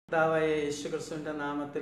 കർത്താവായ യേശുക്രിസ്തുവിന്റെ നാമത്തിൽ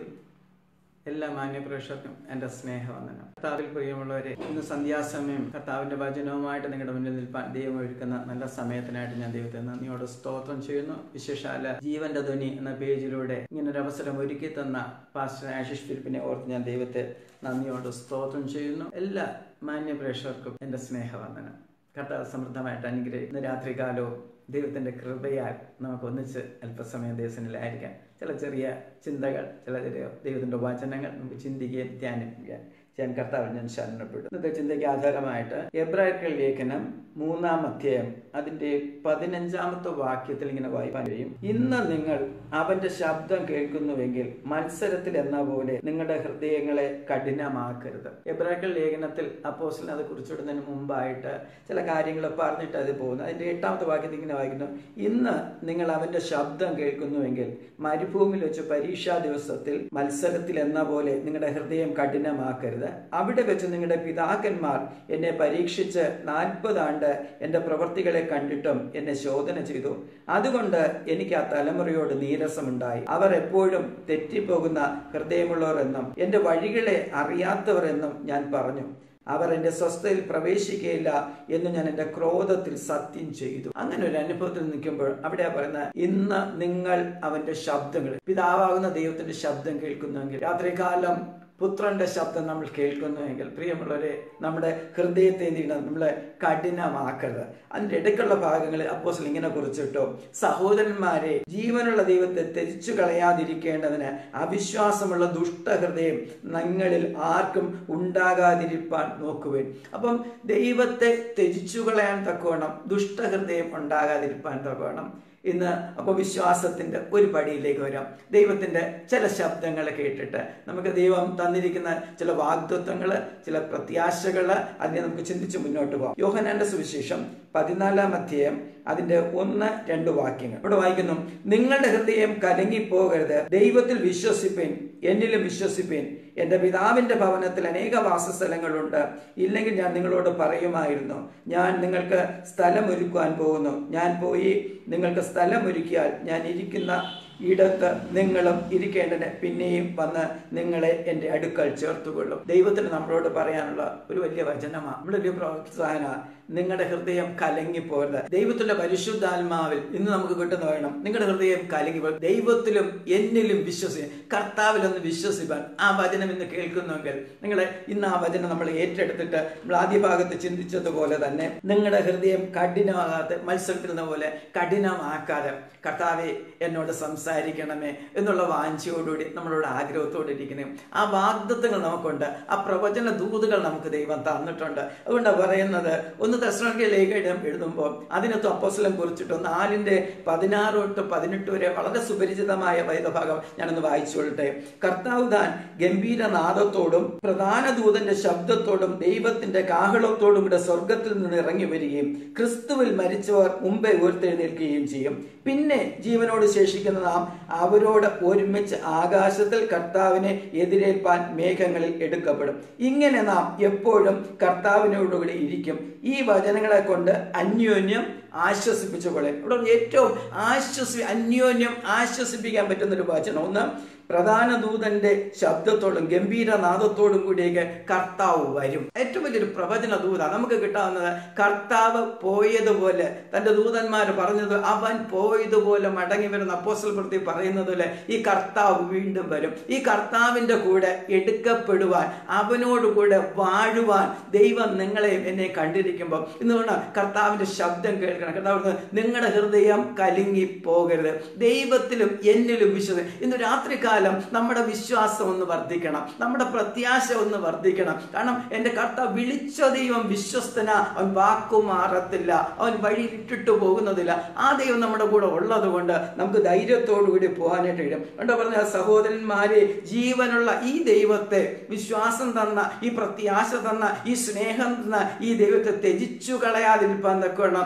എല്ലാ മാന്യപ്രേക്ഷകർക്കും എൻ്റെ സ്നേഹവന്ദനം കർത്താവിൽ പ്രിയമുള്ളവരെ ഇന്ന് സന്ധ്യാസമയം കർത്താവിന്റെ വചനവുമായിട്ട് നിങ്ങളുടെ മുന്നിൽ നിൽപ്പാൻ ദൈവം ഒരുക്കുന്ന നല്ല സമയത്തിനായിട്ട് ഞാൻ ദൈവത്തെ നന്ദിയോട് സ്തോത്രം ചെയ്യുന്നു വിശേഷാല ജീവന്റെ ധ്വനി എന്ന പേജിലൂടെ ഇങ്ങനൊരു അവസരം ഒരുക്കി തന്ന പാസ്റ്റർ ആശിഷ് ഫിലിപ്പിനെ ഓർത്ത് ഞാൻ ദൈവത്തെ നന്ദിയോട് സ്തോത്രം ചെയ്യുന്നു എല്ലാ മാന്യപ്രേക്ഷകർക്കും എൻ്റെ സ്നേഹവന്ദനം കർത്താവ് സമൃദ്ധമായിട്ട് അനുഗ്രഹിക്കും ഇന്ന് രാത്രികാലവും ദൈവത്തിന്റെ കൃപയാൽ നമുക്ക് ഒന്നിച്ച് അല്പസമയം ദിവസങ്ങളിലായിരിക്കാം ചില ചെറിയ ചിന്തകൾ ചില ചെറിയ ദൈവത്തിന്റെ വചനങ്ങൾ നമുക്ക് ചിന്തിക്കുകയും ധ്യാനിക്കുകയും ചെയ്യാൻ കർത്താവിൽ ഞാൻ ശരണപ്പെടും ഇന്നത്തെ ചിന്തയ്ക്ക് ആധാരമായിട്ട് എബ്രാഹിക്കൽ ലേഖനം മൂന്നാം അധ്യായം അതിന്റെ പതിനഞ്ചാമത്തെ വാക്യത്തിൽ ഇങ്ങനെ വായിക്കാൻ കഴിയും ഇന്ന് നിങ്ങൾ അവന്റെ ശബ്ദം കേൾക്കുന്നുവെങ്കിൽ മത്സരത്തിൽ എന്ന പോലെ നിങ്ങളുടെ ഹൃദയങ്ങളെ കഠിനമാക്കരുത് എബ്രാഹിക്കൽ ലേഖനത്തിൽ അപ്പോസ്ലിനെ അത് കുറിച്ചിടുന്നതിന് മുമ്പായിട്ട് ചില കാര്യങ്ങൾ പറഞ്ഞിട്ട് അത് പോകുന്നു അതിന്റെ എട്ടാമത്തെ വാക്യത്തിൽ ഇങ്ങനെ വായിക്കുന്നു ഇന്ന് നിങ്ങൾ അവന്റെ ശബ്ദം കേൾക്കുന്നുവെങ്കിൽ മരുഭൂമിയിൽ വെച്ച് പരീക്ഷാ ദിവസത്തിൽ മത്സരത്തിൽ എന്ന പോലെ നിങ്ങളുടെ ഹൃദയം കഠിനമാക്കരുത് അവിടെ വെച്ച് നിങ്ങളുടെ പിതാക്കന്മാർ എന്നെ പരീക്ഷിച്ച് നാൽപ്പത് ആണ്ട് എൻ്റെ പ്രവൃത്തികളെ കണ്ടിട്ടും എന്നെ ശോധന ചെയ്തു അതുകൊണ്ട് എനിക്ക് ആ തലമുറയോട് നീരസമുണ്ടായി അവർ എപ്പോഴും തെറ്റിപ്പോകുന്ന ഹൃദയമുള്ളവർ എന്നും എൻ്റെ വഴികളെ അറിയാത്തവർ എന്നും ഞാൻ പറഞ്ഞു അവർ എൻ്റെ സ്വസ്ഥയിൽ പ്രവേശിക്കുകയില്ല എന്ന് ഞാൻ എൻ്റെ ക്രോധത്തിൽ സത്യം ചെയ്തു അങ്ങനെ ഒരു അനുഭവത്തിൽ നിൽക്കുമ്പോൾ അവിടെയാ പറയുന്നത് ഇന്ന് നിങ്ങൾ അവന്റെ ശബ്ദങ്ങൾ പിതാവാകുന്ന ദൈവത്തിന്റെ ശബ്ദം കേൾക്കുന്നുവെങ്കിൽ രാത്രികാലം പുത്രന്റെ ശബ്ദം നമ്മൾ കേൾക്കുന്നുവെങ്കിൽ പ്രിയമുള്ളവരെ നമ്മുടെ ഹൃദയത്തെ എന്ത് ചെയ്യണം നമ്മളെ കഠിനമാക്കരുത് അതിന്റെ ഇടയ്ക്കുള്ള ഭാഗങ്ങളിൽ അപ്പോസിൽ ഇങ്ങനെ കുറിച്ചിട്ടോ സഹോദരന്മാരെ ജീവനുള്ള ദൈവത്തെ തെരിച്ചു കളയാതിരിക്കേണ്ടതിന് അവിശ്വാസമുള്ള ദുഷ്ടഹൃദയം നിങ്ങളിൽ ആർക്കും ഉണ്ടാകാതിരിപ്പാൻ നോക്കുവേൻ അപ്പം ദൈവത്തെ ത്യജിച്ചു കളയാൻ തക്കവണ്ണം ദുഷ്ടഹൃദയം ഉണ്ടാകാതിരിപ്പാൻ തക്കവണ്ണം ഇന്ന് അപ്പോൾ വിശ്വാസത്തിന്റെ ഒരു പടിയിലേക്ക് വരാം ദൈവത്തിന്റെ ചില ശബ്ദങ്ങൾ കേട്ടിട്ട് നമുക്ക് ദൈവം തന്നിരിക്കുന്ന ചില വാഗ്ദത്വങ്ങൾ ചില പ്രത്യാശകൾ അതിനെ നമുക്ക് ചിന്തിച്ച് മുന്നോട്ട് പോകാം യോഹനാന്റെ സുവിശേഷം പതിനാലാം അധ്യായം അതിന്റെ ഒന്ന് രണ്ട് വാക്യങ്ങൾ ഇവിടെ വായിക്കുന്നു നിങ്ങളുടെ ഹൃദയം കലങ്ങിപ്പോകരുത് ദൈവത്തിൽ വിശ്വസിപ്പേൻ എന്നിലും വിശ്വസിപ്പേൻ എൻ്റെ പിതാവിൻ്റെ ഭവനത്തിൽ അനേക വാസസ്ഥലങ്ങളുണ്ട് ഇല്ലെങ്കിൽ ഞാൻ നിങ്ങളോട് പറയുമായിരുന്നു ഞാൻ നിങ്ങൾക്ക് സ്ഥലമൊരുക്കുവാൻ പോകുന്നു ഞാൻ പോയി നിങ്ങൾക്ക് സ്ഥലമൊരുക്കിയാൽ ഞാൻ ഇരിക്കുന്ന ഇടത്ത് നിങ്ങളും ഇരിക്കേണ്ടതിന് പിന്നെയും വന്ന് നിങ്ങളെ എൻ്റെ അടുക്കൽ ചേർത്തുകൊള്ളും ദൈവത്തിന് നമ്മളോട് പറയാനുള്ള ഒരു വലിയ വചനമാണ് നമ്മുടെ വലിയ പ്രോത്സാഹന നിങ്ങളുടെ ഹൃദയം കലങ്ങിപ്പോരുത് ദൈവത്തിന്റെ പരിശുദ്ധാത്മാവിൽ ഇന്ന് നമുക്ക് കിട്ടുന്ന വേണം നിങ്ങളുടെ ഹൃദയം കലങ്ങി ദൈവത്തിലും എന്നിലും വിശ്വസിക്കും കർത്താവിലൊന്ന് വിശ്വസിപ്പാൻ ആ വചനം ഇന്ന് കേൾക്കുന്നുവെങ്കിൽ നിങ്ങൾ ഇന്ന് ആ വചനം നമ്മൾ ഏറ്റെടുത്തിട്ട് നമ്മൾ ആദ്യ ഭാഗത്ത് ചിന്തിച്ചതുപോലെ തന്നെ നിങ്ങളുടെ ഹൃദയം കഠിനമാകാതെ മത്സരത്തിൽ നിന്ന പോലെ കഠിനമാക്കാതെ കർത്താവെ എന്നോട് സംസാരിക്കണമേ എന്നുള്ള വാഞ്ചയോടുകൂടി നമ്മളോട് ആഗ്രഹത്തോടെ ഇരിക്കണം ആ വാഗ്ദത്വങ്ങൾ നമുക്കുണ്ട് ആ പ്രവചന ദൂതുകൾ നമുക്ക് ദൈവം തന്നിട്ടുണ്ട് അതുകൊണ്ടാണ് പറയുന്നത് ഒന്ന് ദശരംഗ ലേഖനം എഴുതുമ്പോൾ അതിനകത്ത് അപ്പോസ്ലം കുറിച്ചിട്ട് നാലിന്റെ പതിനാറ് തൊട്ട് പതിനെട്ട് വരെ വളരെ സുപരിചിതമായ വേദഭാഗം ഞാനൊന്ന് വായിച്ചുകൊള്ളട്ടെ കർത്താവ് താൻ ഗംഭീരനാദത്തോടും പ്രധാന ദൂതന്റെ ശബ്ദത്തോടും ദൈവത്തിന്റെ കാഹളത്തോടും കൂടെ സ്വർഗത്തിൽ നിന്ന് ഇറങ്ങി വരികയും ക്രിസ്തുവിൽ മരിച്ചവർ മുമ്പേ ഉയർത്തെഴുന്നേൽക്കുകയും ചെയ്യും പിന്നെ ജീവനോട് ശേഷിക്കുന്ന നാം അവരോട് ഒരുമിച്ച് ആകാശത്തിൽ കർത്താവിനെ എതിരേൽപ്പാൻ മേഘങ്ങളിൽ എടുക്കപ്പെടും ഇങ്ങനെ നാം എപ്പോഴും കർത്താവിനോടുകൂടി ഇരിക്കും ഈ വചനങ്ങളെ കൊണ്ട് അന്യോന്യം ആശ്വസിപ്പിച്ചു കൊള്ളേ ഇവിടെ ഏറ്റവും ആശ്വസി അന്യോന്യം ആശ്വസിപ്പിക്കാൻ പറ്റുന്ന ഒരു വചനം ഒന്ന് പ്രധാന ദൂതന്റെ ശബ്ദത്തോടും ഗംഭീരനാദത്തോടും കൂടിയൊക്കെ കർത്താവ് വരും ഏറ്റവും വലിയൊരു പ്രവചന ദൂത നമുക്ക് കിട്ടാവുന്നത് കർത്താവ് പോയതുപോലെ തന്റെ ദൂതന്മാർ പറഞ്ഞത് അവൻ പോയതുപോലെ മടങ്ങി വരുന്ന അപ്പോസ്റ്റൽ പ്രതി പറയുന്നത് പോലെ ഈ കർത്താവ് വീണ്ടും വരും ഈ കർത്താവിന്റെ കൂടെ എടുക്കപ്പെടുവാൻ അവനോട് കൂടെ വാഴുവാൻ ദൈവം നിങ്ങളെയും എന്നെ കണ്ടിരിക്കുമ്പോൾ ഇന്ന് പറഞ്ഞാൽ കർത്താവിന്റെ ശബ്ദം കേൾക്കണം കർത്താവ് നിങ്ങളുടെ ഹൃദയം കലുങ്ങി പോകരുത് ദൈവത്തിലും എന്നിലും വിശ്വസം ഇന്ന് രാത്രികാലം നമ്മുടെ വിശ്വാസം ഒന്ന് വർദ്ധിക്കണം നമ്മുടെ പ്രത്യാശ ഒന്ന് വർദ്ധിക്കണം കാരണം എൻ്റെ കർത്താവ് വിളിച്ച ദൈവം വിശ്വസ്തന അവൻ വാക്കു മാറത്തില്ല അവൻ വഴി ഇട്ടിട്ട് പോകുന്നതില്ല ആ ദൈവം നമ്മുടെ കൂടെ ഉള്ളത് കൊണ്ട് നമുക്ക് ധൈര്യത്തോടു കൂടി പോകാനായിട്ട് കഴിയും എന്താ പറഞ്ഞ സഹോദരന്മാരെ ജീവനുള്ള ഈ ദൈവത്തെ വിശ്വാസം തന്ന ഈ പ്രത്യാശ തന്ന ഈ സ്നേഹം തന്ന ഈ ദൈവത്തെ ത്യജിച്ചു കളയാതിരിക്കാൻ തക്കണം നമ്മുടെ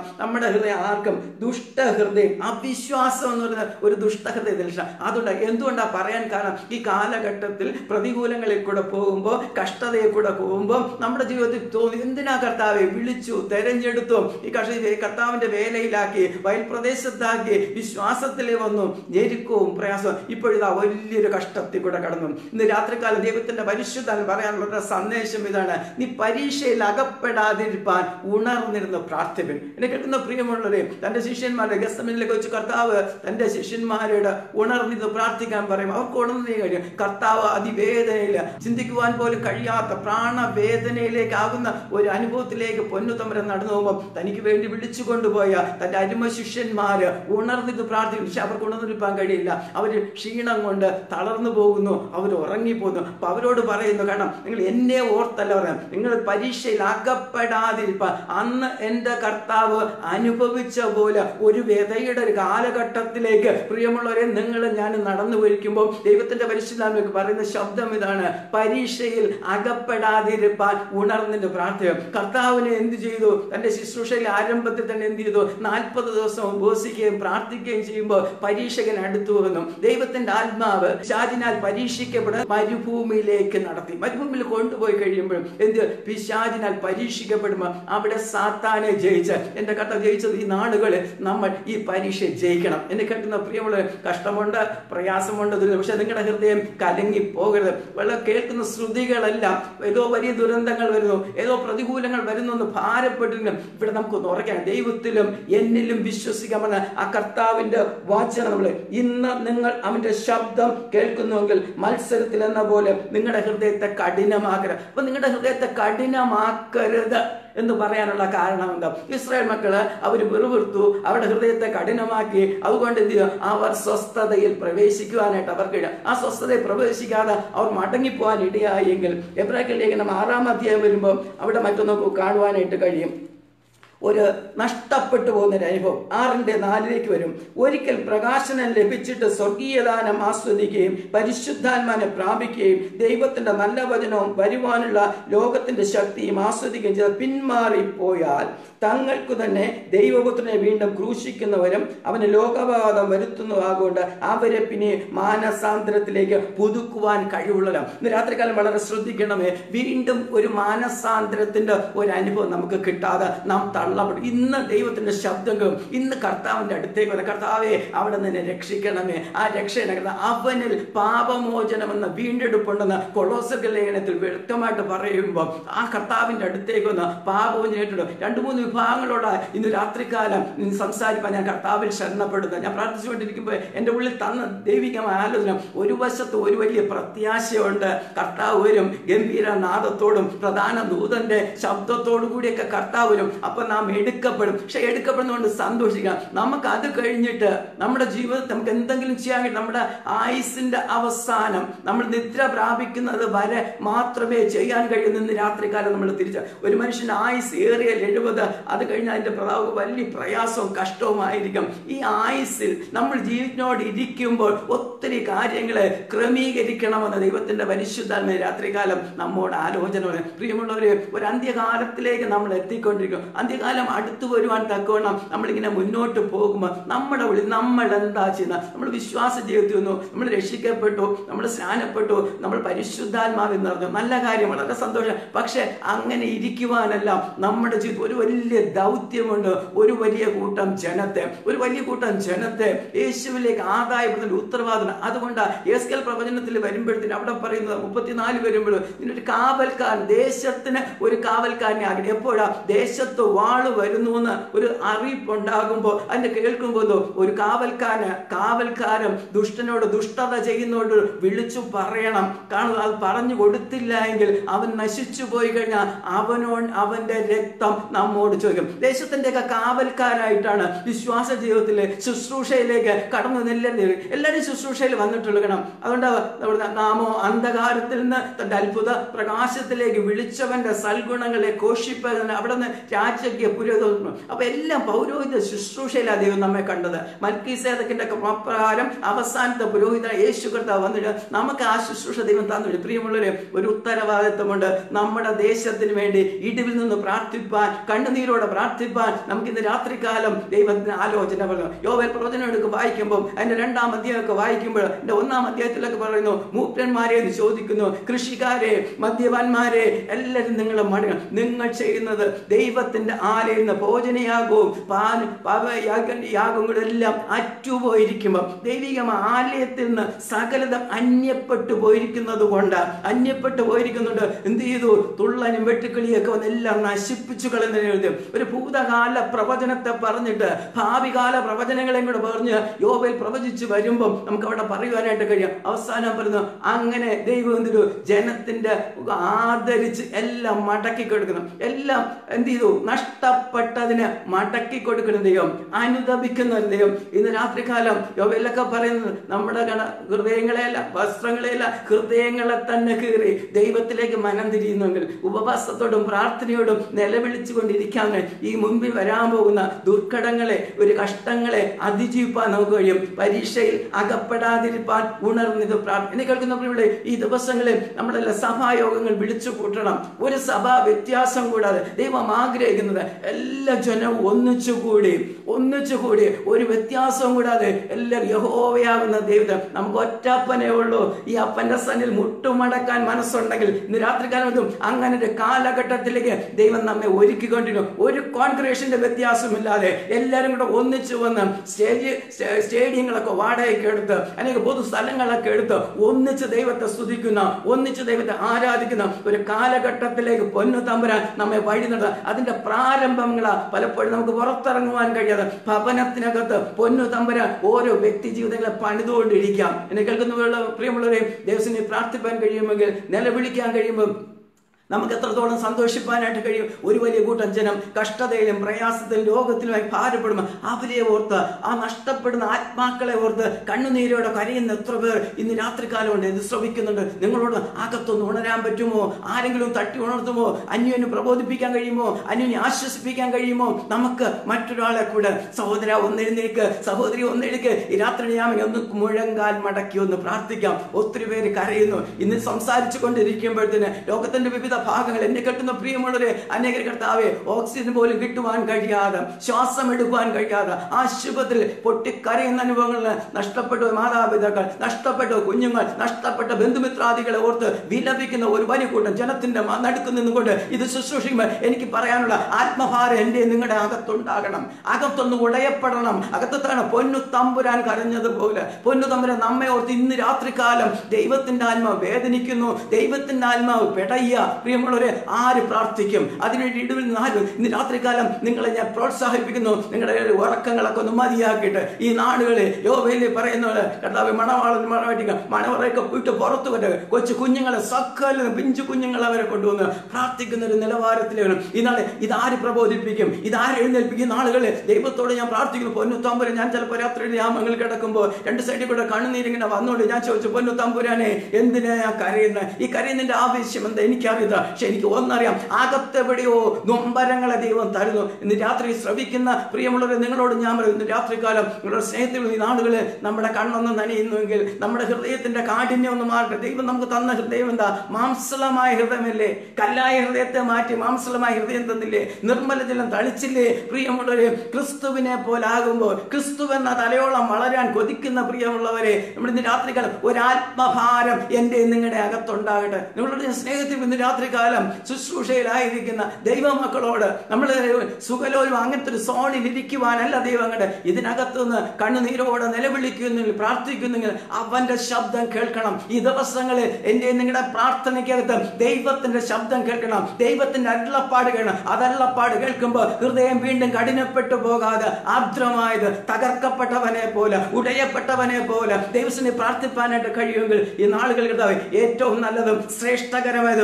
ഹൃദയം ആർക്കും ദുഷ്ടഹൃദയം അവിശ്വാസം എന്ന് പറയുന്ന ഒരു ദുഷ്ടഹൃദയ ദർശനം അതുകൊണ്ട് എന്തുകൊണ്ടാ പറയാൻ കാരണം ഈ കാലഘട്ടത്തിൽ പ്രതികൂലങ്ങളിൽ കൂടെ പോകുമ്പോൾ കഷ്ടതയിൽ കൂടെ പോകുമ്പോൾ നമ്മുടെ ജീവിതത്തിൽ തോന്നി എന്തിനാ കർത്താവെ വിളിച്ചു തെരഞ്ഞെടുത്തു ഈ കർഷ കർത്താവിന്റെ വേലയിലാക്കി വയൽ പ്രദേശത്താക്കി വിശ്വാസത്തിൽ വന്നു ഞെരുക്കവും പ്രയാസവും ഇപ്പോഴിതാ വലിയൊരു കഷ്ടത്തിൽ കൂടെ കടന്നു ഇന്ന് രാത്രികാലം ദൈവത്തിന്റെ പരിശുദ്ധൻ പറയാനുള്ള ഒരു സന്ദേശം ഇതാണ് നീ പരീക്ഷയിൽ അകപ്പെടാതിരിപ്പാൻ ഉണർന്നിരുന്ന് പ്രാർത്ഥിപ്പൻ എന്നെ കേൾക്കുന്ന പ്രിയമുള്ളവരെ തന്റെ ശിഷ്യന്മാരുടെ ഗസ്തമിനിലേക്ക് വെച്ച് കർത്താവ് തന്റെ ശിഷ്യന്മാരോട് ഉണർന്നിരുന്ന് പ്രാർത്ഥിക്കാൻ പറയും അവർക്ക് ഉണർന്നേ കഴിയും കർത്താവ് അതിവേദനയില്ല ചിന്തിക്കുവാൻ പോലും കഴിയാത്ത പ്രാണവേദനയിലേക്ക് ആകുന്ന ഒരു അനുഭവത്തിലേക്ക് പൊന്നുതമരം നടന്നു പോകുമ്പോൾ തനിക്ക് വേണ്ടി വിളിച്ചു കൊണ്ടുപോയ തന്റെ അരുമ ശിഷ്യന്മാര് ഉണർന്നിട്ട് പ്രാർത്ഥിക്കും പക്ഷെ അവർക്ക് ഉണർന്നിരിക്കാൻ കഴിയില്ല അവർ ക്ഷീണം കൊണ്ട് തളർന്നു പോകുന്നു അവർ ഉറങ്ങിപ്പോകുന്നു അപ്പൊ അവരോട് പറയുന്നു കാരണം നിങ്ങൾ എന്നെ ഓർത്തല്ല പറയാം നിങ്ങൾ പരീക്ഷയിൽ അകപ്പെടാതിരിപ്പാൻ അന്ന് എൻ്റെ കർത്താവ് അനുഭവിച്ച പോലെ ഒരു വ്യതയുടെ ഒരു കാലഘട്ടത്തിലേക്ക് പ്രിയമുള്ളവരെ നിങ്ങൾ ഞാൻ നടന്നു പോയിരിക്കുമ്പോൾ ദൈവത്തിന്റെ പരിശുദ്ധാത്മക്ക് പറയുന്ന ശബ്ദം ഇതാണ് പരീക്ഷയിൽ അകപ്പെടാതിരിപ്പാൻ ഉണർന്നിട്ട് പ്രാർത്ഥന കർത്താവിനെ എന്ത് ചെയ്തു തന്റെ ശുശ്രൂഷയിൽ ആരംഭത്തിൽ തന്നെ എന്ത് ചെയ്തു നാൽപ്പത് ദിവസം ഉപവസിക്കുകയും പ്രാർത്ഥിക്കുകയും ചെയ്യുമ്പോൾ പരീക്ഷകൻ അടുത്തു വന്നു ദൈവത്തിന്റെ ആത്മാവ് പിശാചിനാൽ പരീക്ഷിക്കപ്പെടുന്ന മരുഭൂമിയിലേക്ക് നടത്തി മരുഭൂമിയിൽ കൊണ്ടുപോയി കഴിയുമ്പോഴും എന്ത് പിശാചിനാൽ പരീക്ഷിക്കപ്പെടുമ്പോൾ അവിടെ സാത്താനെ ജയിച്ച് എന്റെ കർത്താവ് ജയിച്ചത് ഈ നാടുകളിൽ നമ്മൾ ഈ പരീക്ഷ ജയിക്കണം എന്നെ കേൾക്കുന്ന പ്രിയമുള്ള കഷ്ടമുണ്ട് പ്രയാസമുണ്ട് ദുരിതം പക്ഷെ നിങ്ങളുടെ ഹൃദയം കലങ്ങി പോകരുത് വെള്ളം കേൾക്കുന്ന ശ്രുതികളെല്ലാം ഏതോ വലിയ ദുരന്തങ്ങൾ വരുന്നു ഏതോ പ്രതികൂലങ്ങൾ വരുന്നു എന്ന് ഭാരപ്പെട്ടിരുന്നു ഇവിടെ നമുക്കൊന്ന് ഉറക്കാം ദൈവത്തിലും എന്നിലും വിശ്വസിക്കാമെന്ന ആ കർത്താവിന്റെ വാചന നമ്മൾ ഇന്ന് നിങ്ങൾ അവന്റെ ശബ്ദം കേൾക്കുന്നുവെങ്കിൽ മത്സരത്തിൽ എന്ന പോലെ നിങ്ങളുടെ ഹൃദയത്തെ കഠിനമാക്കരുത് അപ്പൊ നിങ്ങളുടെ ഹൃദയത്തെ കഠിനമാക്കരുത് എന്ന് പറയാനുള്ള കാരണം എന്താ ഇസ്രായേൽ മക്കള് അവർ വെറുവിർത്തു അവരുടെ ഹൃദയത്തെ കഠിനമാക്കി അതുകൊണ്ട് എന്ത് ചെയ്യും അവർ സ്വസ്ഥതയിൽ പ്രവേശിക്കുവാനായിട്ട് അവർക്ക് ഇട- ആ സ്വസ്ഥതയിൽ പ്രവേശിക്കാതെ അവർ മടങ്ങിപ്പോവാൻ ഇടയായെങ്കിൽ എബ്രാഹിം ലേഖനം ആറാം അധ്യായം വരുമ്പോൾ അവിടെ മറ്റൊന്ന് കാണുവാനായിട്ട് കഴിയും ഒരു നഷ്ടപ്പെട്ടു പോകുന്ന ഒരു അനുഭവം ആറിന്റെ നാലിലേക്ക് വരും ഒരിക്കൽ പ്രകാശനം ലഭിച്ചിട്ട് സ്വർഗീയദാനം ആസ്വദിക്കുകയും പരിശുദ്ധാത്മാനെ പ്രാപിക്കുകയും ദൈവത്തിന്റെ നല്ല വചനവും വരുവാനുള്ള ലോകത്തിന്റെ ശക്തിയും ആസ്വദിക്കുകയും ചെയ്ത് പിന്മാറിപ്പോയാൽ തങ്ങൾക്ക് തന്നെ ദൈവപുത്രനെ വീണ്ടും ക്രൂശിക്കുന്നവരും അവന് ലോകവാദം വരുത്തുന്നതാകൊണ്ട് അവരെ പിന്നെ മാനസാന്തരത്തിലേക്ക് പുതുക്കുവാൻ കഴിവുള്ളവരാം ഇന്ന് രാത്രികാലം വളരെ ശ്രദ്ധിക്കണമേ വീണ്ടും ഒരു മാനസാന്തരത്തിന്റെ ഒരു അനുഭവം നമുക്ക് കിട്ടാതെ നാം തള്ളപ്പെടും ഇന്ന് ദൈവത്തിന്റെ ശബ്ദങ്ങളും ഇന്ന് കർത്താവിന്റെ അടുത്തേക്ക് വന്ന കർത്താവെ അവിടെ നിന്ന് രക്ഷിക്കണമേ ആ രക്ഷയുടെ അവനിൽ പാപമോചനം എന്ന വീണ്ടെടുപ്പുണ്ടെന്ന് കൊളോസക ലേഖനത്തിൽ വ്യക്തമായിട്ട് പറയുമ്പോൾ ആ കർത്താവിന്റെ അടുത്തേക്ക് വന്ന് പാപമോചനമായിട്ടുണ്ട് രണ്ടു മൂന്ന് വിഭാഗങ്ങളോട് ഇന്ന് രാത്രികാലം ഇന്ന് സംസാരിക്കാൻ ഞാൻ കർത്താവിൽ ശരണപ്പെടുന്നത് ഞാൻ പ്രാർത്ഥിച്ചുകൊണ്ടിരിക്കുമ്പോൾ എൻ്റെ ഉള്ളിൽ തന്ന ദൈവികമായ ആലോചന ഒരു വശത്ത് ഒരു വലിയ പ്രത്യാശയുണ്ട് കർത്താവ് വരും ഗംഭീര നാദത്തോടും പ്രധാന ദൂതന്റെ ശബ്ദത്തോടു കൂടിയൊക്കെ കർത്താവ് വരും അപ്പൊ നാം എടുക്കപ്പെടും പക്ഷെ എടുക്കപ്പെടുന്നതുകൊണ്ട് സന്തോഷിക്കാം നമുക്ക് അത് കഴിഞ്ഞിട്ട് നമ്മുടെ ജീവിതത്തിൽ നമുക്ക് എന്തെങ്കിലും ചെയ്യാൻ കഴിയും നമ്മുടെ ആയുസിന്റെ അവസാനം നമ്മൾ നിദ്ര പ്രാപിക്കുന്നത് വരെ മാത്രമേ ചെയ്യാൻ കഴിയുന്ന ഇന്ന് രാത്രികാലം നമ്മൾ തിരിച്ച് ഒരു മനുഷ്യന്റെ ആയുസ് ഏറിയ എഴുപത് അത് കഴിഞ്ഞ് അതിന്റെ പ്രതാപം വലിയ പ്രയാസവും കഷ്ടവുമായിരിക്കും ഈ ആയുസിൽ നമ്മൾ ജീവിതത്തിനോട് ഇരിക്കുമ്പോൾ ഒത്തിരി കാര്യങ്ങളെ ക്രമീകരിക്കണമെന്ന് ദൈവത്തിന്റെ പരിശുദ്ധാത്മ രാത്രികാലം നമ്മോട് ആലോചന പറയും. പ്രിയമുള്ളവര് ഒരു അന്ത്യകാലത്തിലേക്ക് നമ്മൾ എത്തിക്കൊണ്ടിരിക്കും അന്ത്യകാലം അടുത്തു വരുവാൻ തക്കവണ്ണം നമ്മളിങ്ങനെ മുന്നോട്ട് പോകുമ്പോൾ നമ്മുടെ ഉള്ളിൽ നമ്മൾ എന്താ ചെയ്യുന്നത് നമ്മൾ വിശ്വാസ ജീവിതത്തിൽ വന്നു നമ്മൾ രക്ഷിക്കപ്പെട്ടു നമ്മൾ സ്നാനപ്പെട്ടു നമ്മൾ പരിശുദ്ധാത്മാവിൽ നിറഞ്ഞു നല്ല കാര്യം വളരെ സന്തോഷം പക്ഷെ അങ്ങനെ ഇരിക്കുവാനെല്ലാം നമ്മുടെ ജീവിതത്തിൽ ഒരു വലിയ ദൗത്യമുണ്ട് ഒരു വലിയ കൂട്ടം ജനത്തെ ഒരു വലിയ കൂട്ടം ജനത്തെ യേശുവിലേക്ക് ആദായപ്പെടുന്ന ഉത്തരവാദിത്തം അതുകൊണ്ട് യേസ്കൽ പ്രവചനത്തിൽ വരുമ്പോഴത്തേന് അവിടെ പറയുന്നത് മുപ്പത്തിനാല് വരുമ്പോൾ ഇതിനൊരു കാവൽക്കാരൻ ദേശത്തിന് ഒരു കാവൽക്കാരനെ ആകണം എപ്പോഴാ ദേശത്ത് വാള് വരുന്നു എന്ന് ഒരു അറിയിപ്പുണ്ടാകുമ്പോൾ അതിന്റെ കേൾക്കുമ്പോൾ ഒരു കാവൽക്കാരന് കാവൽക്കാരൻ ദുഷ്ടനോട് ദുഷ്ടത ചെയ്യുന്നോട് വിളിച്ചു പറയണം കാരണം അത് പറഞ്ഞു കൊടുത്തില്ല എങ്കിൽ അവൻ നശിച്ചു പോയി കഴിഞ്ഞാൽ അവനോ അവന്റെ രക്തം നമ്മോട് ചോദിക്കും ദേശത്തിന്റെയൊക്കെ കാവൽക്കാരായിട്ടാണ് വിശ്വാസ ജീവിതത്തിലെ ശുശ്രൂഷയിലേക്ക് കടന്നു നെല്ലെന്ന് എല്ലാവരും ശുശ്രൂഷയിൽ വന്നിട്ടുള്ള കാരണം അതുകൊണ്ട് നമ്മുടെ നാമോ അന്ധകാരത്തിൽ നിന്ന് തന്റെ അത്ഭുത പ്രകാശത്തിലേക്ക് വിളിച്ചവന്റെ സൽഗുണങ്ങളെ ഘോഷിപ്പതിന് അവിടെ നിന്ന് രാജ്യ നൽകിയ പുരോഹിത അപ്പൊ എല്ലാം പൗരോഹിത ശുശ്രൂഷയിലാണ് ദൈവം നമ്മെ കണ്ടത് മൽക്കീസേദക്കിന്റെ പ്രകാരം അവസാനത്തെ പുരോഹിത യേശു കർത്താവ് വന്നിട്ട് നമുക്ക് ആ ശുശ്രൂഷ ദൈവം തന്നിട്ട് പ്രിയമുള്ളവരെ ഒരു ഉത്തരവാദിത്വമുണ്ട് നമ്മുടെ ദേശത്തിന് വേണ്ടി ഇടിവിൽ നിന്ന് പ്രാർത്ഥിപ്പാൻ കണ്ണുനീരോടെ പ്രാർത്ഥിപ്പാൻ നമുക്ക് ഇന്ന് രാത്രികാലം ദൈവത്തിന് ആലോചന പറഞ്ഞു യോവൽ പ്രവചനം എടുക്കും വായിക്കുമ്പോൾ അതിന്റെ രണ്ടാം അധ്യായമൊക്കെ വായിക്കുമ്പോൾ എന്റെ ഒന്നാം അധ്യായത്തിലൊക്കെ പറയുന്നു മൂപ്പന്മാരെ എന്ന് ചോദിക്കുന്നു കൃഷിക്കാരെ മദ്യപാന്മാരെ എല്ലാവരും നിങ്ങളെ മടങ്ങ നിങ്ങൾ ചെയ്യുന്നത് ദൈവത്തിന്റെ ആലയിൽ നിന്ന് ഭോജനയാകവും പാൻ യാഗങ്ങളെല്ലാം അറ്റുപോയിരിക്കുമ്പോൾ ദൈവികമായ ആലയത്തിൽ നിന്ന് സകലതം അന്യപ്പെട്ടു പോയിരിക്കുന്നത് കൊണ്ട് അന്യപ്പെട്ടു പോയിരിക്കുന്നുണ്ട് എന്ത് ചെയ്തു തുള്ളനും വെട്ടുക്കിളിയൊക്കെ വന്ന് എല്ലാം നശിപ്പിച്ചു കളയുന്നതിന് ഒരു ഭൂതകാല പ്രവചനത്തെ പറഞ്ഞിട്ട് ഭാവികാല പ്രവചനങ്ങളെയും കൂടെ പറഞ്ഞ് യോബയിൽ പ്രവചിച്ചു വരുമ്പം നമുക്ക് അവിടെ പറയുവാനായിട്ട് കഴിയും അവസാനം പറയുന്നു അങ്ങനെ ദൈവം എന്തൊരു ജനത്തിന്റെ ആദരിച്ച് എല്ലാം മടക്കി കൊടുക്കണം എല്ലാം എന്ത് ചെയ്തു നഷ്ടപ്പെട്ടതിന് മടക്കി കൊടുക്കണം ദൈവം അനുദപിക്കുന്ന ഒരു ദൈവം ഇന്ന് രാത്രികാലം യോബയിലൊക്കെ പറയുന്നത് നമ്മുടെ കണ ഹൃദയങ്ങളെയല്ല വസ്ത്രങ്ങളെയല്ല ഹൃദയങ്ങളെ തന്നെ കീറി ദൈവത്തിലേക്ക് മനം തിരിയുന്നെങ്കിൽ ഉപവാസത്തോടും പ്രാർത്ഥനയോടും നിലവിളിച്ചു കൊണ്ടിരിക്കാൻ ഈ മുമ്പിൽ വരാൻ പോകുന്ന ദുർഘടങ്ങളെ ഒരു കഷ്ടങ്ങളെ അതിജീവിപ്പാൻ നമുക്ക് കഴിയും പരീക്ഷയിൽ അകപ്പെടാതിരിപ്പാൻ ഉണർന്നിത് പ്രാർത്ഥന കേൾക്കുന്ന പ്രിയമുള്ളവരെ, ഈ ദിവസങ്ങളിൽ നമ്മളെല്ലാം സഭായോഗങ്ങൾ വിളിച്ചു കൂട്ടണം ഒരു സഭാ വ്യത്യാസം കൂടാതെ ദൈവം ആഗ്രഹിക്കുന്നത് എല്ലാ ജനവും ഒന്നിച്ചുകൂടി ഒന്നിച്ചുകൂടി ഒരു വ്യത്യാസവും കൂടാതെ എല്ലാവരും യഹോവയാകുന്ന ദൈവത്തെ നമുക്ക് ഒറ്റപ്പനേ ഉള്ളൂ ഈ അപ്പന്റെ സന്നിൽ മുട്ടുമടക്കാൻ മനസ്സുണ്ടെങ്കിൽ ഇന്ന് രാത്രികാലത്തും അങ്ങനെ ഒരു കാലഘട്ടത്തിലേക്ക് ദൈവം നമ്മെ ഒരുക്കിക്കൊണ്ടിരുന്നു ഒരു കോൺഗ്രേഷന്റെ വ്യത്യാസമില്ലാതെ എല്ലാവരും കൂടെ ഒന്നിച്ചു വന്ന് സ്റ്റേജ് സ്റ്റേ- സ്റ്റേഡിയങ്ങളൊക്കെ വാടകയ്ക്ക് എടുത്ത് അല്ലെങ്കിൽ പൊതു സ്ഥലങ്ങളൊക്കെ എടുത്ത് ഒന്നിച്ച് ദൈവത്തെ സ്തുതിക്കുന്ന ഒന്നിച്ച് ദൈവത്തെ ആരാധിക്കുന്ന ഒരു കാലഘട്ടത്തിലേക്ക് പൊന്നു തമ്പുരാൻ നമ്മെ വഴി നടത്തുക അതിന്റെ പ്രാരംഭങ്ങളാ പലപ്പോഴും നമുക്ക് പുറത്തിറങ്ങുവാൻ കഴിയാതെ ഭവനത്തിനകത്ത് പൊന്നു തമ്പുരാൻ ഓരോ വ്യക്തി ജീവിതങ്ങളെ പണിതുകൊണ്ടിരിക്കാം എന്നെ കേൾക്കുന്ന പ്രിയമുള്ളവരെ ദേവസിനെ പ്രാർത്ഥിപ്പാൻ കഴിയുമെങ്കിൽ നിലവിളിക്കാൻ കഴിയുമ്പോൾ നമുക്ക് എത്രത്തോളം സന്തോഷിപ്പാനായിട്ട് കഴിയും ഒരു വലിയ കൂട്ടം ജനം കഷ്ടതയിലും പ്രയാസത്തിലും രോഗത്തിലുമായി ഭാരപ്പെടുമ്പോൾ അവരെ ഓർത്ത് ആ നഷ്ടപ്പെടുന്ന ആത്മാക്കളെ ഓർത്ത് കണ്ണുനീരോടെ കരയുന്ന എത്ര പേർ ഇന്ന് രാത്രികാലം കൊണ്ട് ഇത് ശ്രമിക്കുന്നുണ്ട് നിങ്ങളോട് അകത്തൊന്ന് ഉണരാൻ പറ്റുമോ ആരെങ്കിലും തട്ടി ഉണർത്തുമോ അന്യോന്യം പ്രബോധിപ്പിക്കാൻ കഴിയുമോ അന്യോന്യം ആശ്വസിപ്പിക്കാൻ കഴിയുമോ നമുക്ക് മറ്റൊരാളെ കൂടെ സഹോദര ഒന്നെഴുന്നേക്ക് സഹോദരി ഒന്നെഴുക്ക് ഈ രാത്രി ഞാൻ ഒന്ന് മുഴങ്കാൽ മടക്കി ഒന്ന് പ്രാർത്ഥിക്കാം ഒത്തിരി പേര് കരയുന്നു ഇന്ന് സംസാരിച്ചു കൊണ്ടിരിക്കുമ്പോഴത്തേന് ലോകത്തിന്റെ വിവിധ ഭാഗങ്ങൾ എന്നെ കേൾക്കുന്ന പ്രിയമുള്ളവരെ അനേകർ കർത്താവെ ഓക്സിജൻ പോലും കിട്ടുവാൻ കഴിയാതെ ശ്വാസം എടുക്കുവാൻ കഴിയാതെ ആശുപത്രിയിൽ പൊട്ടിക്കരയുന്ന അനുഭവങ്ങളിൽ നഷ്ടപ്പെട്ട മാതാപിതാക്കൾ നഷ്ടപ്പെട്ട കുഞ്ഞുങ്ങൾ നഷ്ടപ്പെട്ട ബന്ധുമിത്രാദികളെ ഓർത്ത് വിലപിക്കുന്ന ഒരു വലിയ കൂട്ടം ജനത്തിന്റെ മ- നടുക്ക് നിന്നുകൊണ്ട് ഇത് ശുശ്രൂഷിക്കുമ്പോൾ എനിക്ക് പറയാനുള്ള ആത്മഭാരം എന്റെ നിങ്ങളുടെ അകത്തുണ്ടാകണം അകത്തൊന്ന് ഉടയപ്പെടണം അകത്താണ് പൊന്നു തമ്പുരാൻ കരഞ്ഞതുപോലെ പൊന്നു തമ്പുരാൻ നമ്മെ ഓർത്ത് ഇന്ന് രാത്രികാലം ദൈവത്തിന്റെ ആത്മാവ് വേദനിക്കുന്നു ദൈവത്തിന്റെ ആത്മാവ് പെടയ്യ പ്രിയമുള്ളവരെ ആര് പ്രാർത്ഥിക്കും അതിനുവേണ്ടി ഇടിവിൽ നിന്ന് ആരും ഇന്ന് രാത്രികാലം നിങ്ങളെ ഞാൻ പ്രോത്സാഹിപ്പിക്കുന്നു നിങ്ങളുടെ ഉറക്കങ്ങളൊക്കെ ഒന്ന് മതിയാക്കിയിട്ട് ഈ നാടുകളിൽ യോബയിൽ പറയുന്ന പോലെ കർത്താവ് മണവാളൻ മണവാട്ടിക്ക മണവറയൊക്കെ വിട്ട് പുറത്തു വരെ കൊച്ചു കുഞ്ഞുങ്ങളെ സകല പിഞ്ചു കുഞ്ഞുങ്ങളെ അവരെ കൊണ്ടുവന്ന് പ്രാർത്ഥിക്കുന്ന ഒരു നിലവാരത്തിലാണ് ഇന്നാളെ ഇതാര് പ്രബോധിപ്പിക്കും ഇതാര് എഴുന്നേൽപ്പിക്കും ഈ നാളുകളിൽ ദൈവത്തോട് ഞാൻ പ്രാർത്ഥിക്കുന്നു പൊന്നു തമ്പുരാൻ ഞാൻ ചിലപ്പോൾ രാത്രി യാമങ്ങൾ കിടക്കുമ്പോൾ രണ്ട് സൈഡിൽ കൂടെ കണ്ണുനീരിങ്ങനെ വന്നുകൊണ്ട് ഞാൻ ചോദിച്ചു പൊന്നു തമ്പുരാനെ എന്തിനാ ഞാൻ കരയുന്നത് ഈ കരയുന്നതിന്റെ ആവശ്യം എന്താ എനിക്കറിയില്ല പക്ഷെ എനിക്ക് ഒന്നറിയാം അകത്തെവിടെയോ നൊമ്പരങ്ങളെ ദൈവം തരുന്നു ഇന്ന് രാത്രി ശ്രവിക്കുന്ന പ്രിയമുള്ളവരെ നിങ്ങളോട് ഞാൻ പറയും ഇന്ന് രാത്രികാലം നിങ്ങളുടെ സ്നേഹത്തിൽ ഈ നാടുകളിൽ നമ്മുടെ കണ്ണൊന്ന് നനയുന്നുവെങ്കിൽ നമ്മുടെ ഹൃദയത്തിന്റെ കാഠിന്യം ഒന്ന് മാറട്ടെ ദൈവം നമുക്ക് തന്ന ഹൃദയം എന്താ മാംസളമായ ഹൃദയമല്ലേ കല്ലായ ഹൃദയത്തെ മാറ്റി മാംസളമായ ഹൃദയം തന്നില്ലേ നിർമ്മല ജലം തളിച്ചില്ലേ പ്രിയമുള്ളവരെ ക്രിസ്തുവിനെ പോലാകുമ്പോൾ ക്രിസ്തു എന്ന തലയോളം വളരാൻ കൊതിക്കുന്ന പ്രിയമുള്ളവരെ നമ്മുടെ ഇന്ന് രാത്രികാലം ഒരാത്മഭാരം എൻ്റെ നിങ്ങളുടെ അകത്തുണ്ടാകട്ടെ നിങ്ങളുടെ സ്നേഹത്തിൽ ഇന്ന് രാത്രികാലം ശുശ്രൂഷയിലായിരിക്കുന്ന ദൈവമക്കളോട് നമ്മൾ സുഖലോലും അങ്ങനത്തെ ഒരു സോണിൽ ഇരിക്കുവാനല്ല ദൈവങ്ങളുടെ ഇതിനകത്തുനിന്ന് കണ്ണുനീരോടെ നിലവിളിക്കുന്നെങ്കിൽ പ്രാർത്ഥിക്കുന്നെങ്കിൽ അവന്റെ ശബ്ദം കേൾക്കണം ഈ ദിവസങ്ങളിൽ എൻ്റെ നിങ്ങളുടെ പ്രാർത്ഥനയ്ക്കകത്ത് ദൈവത്തിന്റെ ശബ്ദം കേൾക്കണം ദൈവത്തിന്റെ അരുളപ്പാട് കേൾക്കണം അതരുളപ്പാട് കേൾക്കുമ്പോൾ ഹൃദയം വീണ്ടും കഠിനപ്പെട്ടു പോകാതെ ആർദ്രമായത് തകർക്കപ്പെട്ടവനെ പോലെ ഉടയപ്പെട്ടവനെ പോലെ ദൈവത്തിനെ പ്രാർത്ഥിപ്പാനായിട്ട് കഴിയുമെങ്കിൽ ഈ നാളുകൾ കർത്താവേ ഏറ്റവും നല്ലതും ശ്രേഷ്ഠകരമായതും ഭാവിക